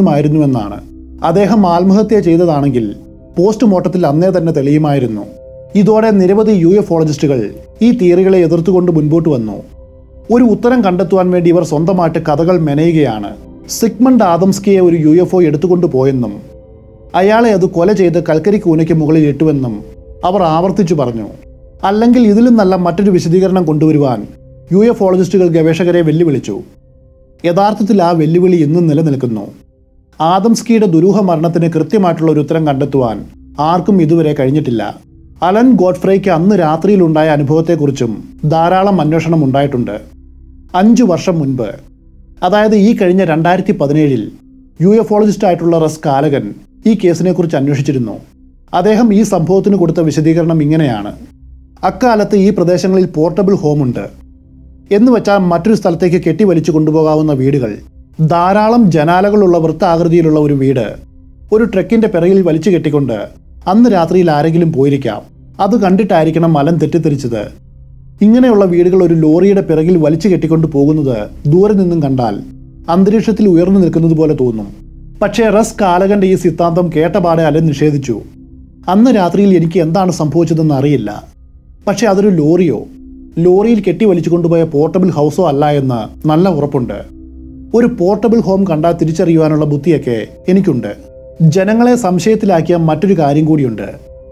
ഊർജ്ജസ്വലനുമായിരുന്നുവെന്നാണ് അദ്ദേഹം ആത്മഹത്യ ചെയ്തതാണെങ്കിൽ പോസ്റ്റ്മോർട്ടത്തിൽ അന്നേ തന്നെ തെളിയുമായിരുന്നു ഇതോടെ നിരവധി യു എഫോളജിസ്റ്റുകൾ ഈ തിയറികളെ എതിർത്തുകൊണ്ട് മുൻപോട്ട് വന്നു ഒരു ഉത്തരം കണ്ടെത്തുവാൻ വേണ്ടി ഇവർ സ്വന്തമായിട്ട് കഥകൾ മെനയുകയാണ് സിഗ്മണ്ട് ആദംസ്കിയെ ഒരു യു എഫ് ഒ എടുത്തുകൊണ്ട് പോയെന്നും അയാളെ അത് കൊല ചെയ്ത് കൽക്കരി കൂനയ്ക്ക് മുകളിൽ ഇട്ടുവെന്നും അവർ ആവർത്തിച്ചു പറഞ്ഞു അല്ലെങ്കിൽ ഇതിലും നല്ല മറ്റൊരു വിശദീകരണം കൊണ്ടുവരുവാൻ യു എഫോളജിസ്റ്റുകൾ ഗവേഷകരെ വെല്ലുവിളിച്ചു യഥാർത്ഥത്തിൽ ആ വെല്ലുവിളി ഇന്നും നിലനിൽക്കുന്നു ആദംസ്കിയുടെ ദുരൂഹ മരണത്തിന് കൃത്യമായിട്ടുള്ള ഒരു ഉത്തരം കണ്ടെത്തുവാൻ ആർക്കും ഇതുവരെ കഴിഞ്ഞിട്ടില്ല അലൻ ഗോഡ്ഫ്രൈക്ക് അന്ന് രാത്രിയിലുണ്ടായ അനുഭവത്തെക്കുറിച്ചും ധാരാളം അന്വേഷണം ഉണ്ടായിട്ടുണ്ട് അഞ്ചു വർഷം മുൻപ് അതായത് ഈ കഴിഞ്ഞ രണ്ടായിരത്തി പതിനേഴിൽ യു എഫോളജിസ്റ്റ് ആയിട്ടുള്ള റസ് കാലകൻ ഈ കേസിനെക്കുറിച്ച് അന്വേഷിച്ചിരുന്നു അദ്ദേഹം ഈ സംഭവത്തിന് കൊടുത്ത വിശദീകരണം ഇങ്ങനെയാണ് അക്കാലത്ത് ഈ പ്രദേശങ്ങളിൽ പോർട്ടബിൾ ഹോമുണ്ട് എന്ന് വെച്ചാൽ മറ്റൊരു സ്ഥലത്തേക്ക് കെട്ടിവലിച്ചു കൊണ്ടുപോകാവുന്ന വീടുകൾ ധാരാളം ജനാലകളുള്ള വൃത്താകൃതിയിലുള്ള ഒരു വീട് ഒരു ട്രക്കിന്റെ പിറകിൽ വലിച്ചു കെട്ടിക്കൊണ്ട് അന്ന് രാത്രിയിൽ ആരെങ്കിലും പോയിരിക്കാം അത് കണ്ടിട്ടായിരിക്കണം മലൻ തെറ്റിദ്ധരിച്ചത് ഇങ്ങനെയുള്ള വീടുകൾ ഒരു ലോറിയുടെ പിറകിൽ വലിച്ചു കെട്ടിക്കൊണ്ട് പോകുന്നത് ദൂരെ നിന്നും കണ്ടാൽ അന്തരീക്ഷത്തിൽ ഉയർന്നു നിൽക്കുന്നത് പോലെ തോന്നും പക്ഷേ റസ് കാലകന്റെ ഈ സിദ്ധാന്തം കേട്ടപാടെ അലൻ നിഷേധിച്ചു അന്ന് രാത്രിയിൽ എനിക്ക് എന്താണ് സംഭവിച്ചതെന്ന് അറിയില്ല പക്ഷേ അതൊരു ലോറിയോ ലോറിയിൽ കെട്ടി വലിച്ചു കൊണ്ടുപോയ പോർട്ടബിൾ ഹൗസോ അല്ല എന്ന് നല്ല ഉറപ്പുണ്ട് ഒരു പോർട്ടബിൾ ഹോം കണ്ടാൽ തിരിച്ചറിയുവാനുള്ള ബുദ്ധിയൊക്കെ എനിക്കുണ്ട് ജനങ്ങളെ സംശയത്തിലാക്കിയ മറ്റൊരു കാര്യം കൂടിയുണ്ട്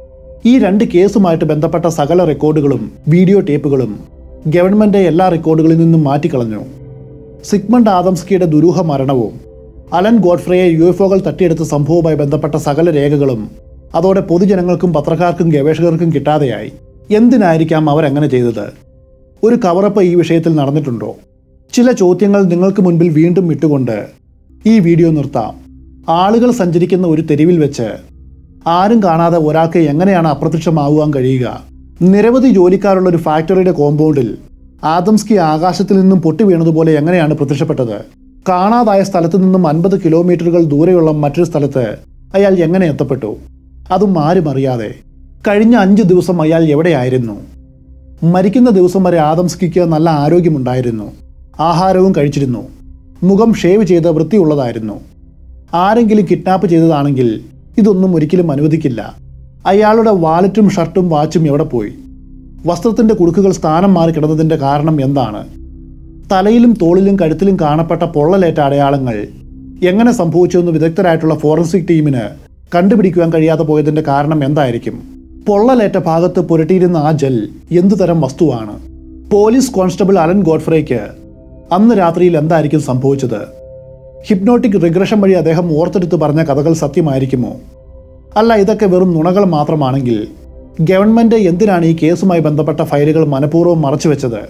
ഈ രണ്ട് കേസുമായിട്ട് ബന്ധപ്പെട്ട സകല റെക്കോർഡുകളും വീഡിയോ ടേപ്പുകളും ഗവൺമെന്റ് എല്ലാ റെക്കോർഡുകളിൽ നിന്നും മാറ്റിക്കളഞ്ഞു സിഗ്മണ്ട് ആദംസ്കിയുടെ ദുരൂഹ മരണവും അലൻ ഗോഡ്ഫ്രയെ യു എഫ് ഒകൾ തട്ടിയെടുത്ത സംഭവവുമായി ബന്ധപ്പെട്ട സകല രേഖകളും അതോടെ പൊതുജനങ്ങൾക്കും പത്രക്കാർക്കും ഗവേഷകർക്കും കിട്ടാതെയായി എന്തിനായിരിക്കാം അവരങ്ങനെ ചെയ്തത് ഒരു കവറപ്പ് ഈ വിഷയത്തിൽ നടന്നിട്ടുണ്ടോ ചില ചോദ്യങ്ങൾ നിങ്ങൾക്ക് മുൻപിൽ വീണ്ടും ഇട്ടുകൊണ്ട് ഈ വീഡിയോ നിർത്താം ആളുകൾ സഞ്ചരിക്കുന്ന ഒരു തെരുവിൽ വെച്ച് ആരും കാണാതെ ഒരാൾക്ക് എങ്ങനെയാണ് അപ്രത്യക്ഷമാവുവാൻ കഴിയുക നിരവധി ജോലിക്കാരുള്ള ഒരു ഫാക്ടറിയുടെ കോമ്പൗണ്ടിൽ ആദംസ്കി ആകാശത്തിൽ നിന്നും പൊട്ടി വീണതുപോലെ എങ്ങനെയാണ് പ്രത്യക്ഷപ്പെട്ടത് കാണാതായ സ്ഥലത്തു നിന്നും അൻപത് കിലോമീറ്ററുകൾ ദൂരെയുള്ള മറ്റൊരു സ്ഥലത്ത് അയാൾ എങ്ങനെ എത്തപ്പെട്ടു അതും ആരും അറിയാതെ കഴിഞ്ഞ അഞ്ച് ദിവസം അയാൾ എവിടെയായിരുന്നു മരിക്കുന്ന ദിവസം വരെ ആദംസ്കിക്ക് നല്ല ആരോഗ്യമുണ്ടായിരുന്നു ആഹാരവും കഴിച്ചിരുന്നു മുഖം ഷേവ് ചെയ്ത് വൃത്തിയുള്ളതായിരുന്നു ആരെങ്കിലും കിഡ്നാപ്പ് ചെയ്തതാണെങ്കിൽ ഇതൊന്നും ഒരിക്കലും അനുവദിക്കില്ല അയാളുടെ വാലറ്റും ഷർട്ടും വാച്ചും എവിടെ പോയി വസ്ത്രത്തിന്റെ കുടുക്കുകൾ സ്ഥാനം മാറി കിടന്നതിന്റെ കാരണം എന്താണ് തലയിലും തോളിലും കഴുത്തിലും കാണപ്പെട്ട പൊള്ളലേറ്റ അടയാളങ്ങൾ എങ്ങനെ സംഭവിച്ചുവെന്ന് വിദഗ്ധരായിട്ടുള്ള ഫോറൻസിക് ടീമിന് കണ്ടുപിടിക്കുവാൻ കഴിയാതെ പോയതിന്റെ കാരണം എന്തായിരിക്കും പൊള്ളലേറ്റ ഭാഗത്ത് പുരട്ടിയിരുന്ന ആ ജെൽ എന്തു തരം വസ്തുവാണ് പോലീസ് കോൺസ്റ്റബിൾ അലൻ ഗോഡ്ഫ്രേക്ക് അന്ന് രാത്രിയിൽ എന്തായിരിക്കും സംഭവിച്ചത് ഹിപ്നോട്ടിക് റിഗ്രഷൻ വഴി അദ്ദേഹം ഓർത്തെടുത്ത് പറഞ്ഞ കഥകൾ സത്യമായിരിക്കുമോ അല്ല ഇതൊക്കെ വെറും നുണകൾ മാത്രമാണെങ്കിൽ ഗവൺമെന്റ് എന്തിനാണ് ഈ കേസുമായി ബന്ധപ്പെട്ട ഫയലുകൾ മനഃപൂർവ്വം മറച്ചുവെച്ചത്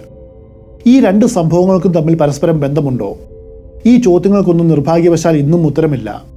ഈ രണ്ട് സംഭവങ്ങൾക്കും തമ്മിൽ പരസ്പരം ബന്ധമുണ്ടോ ഈ ചോദ്യങ്ങൾക്കൊന്നും നിർഭാഗ്യവശാൽ ഇന്നും ഉത്തരമില്ല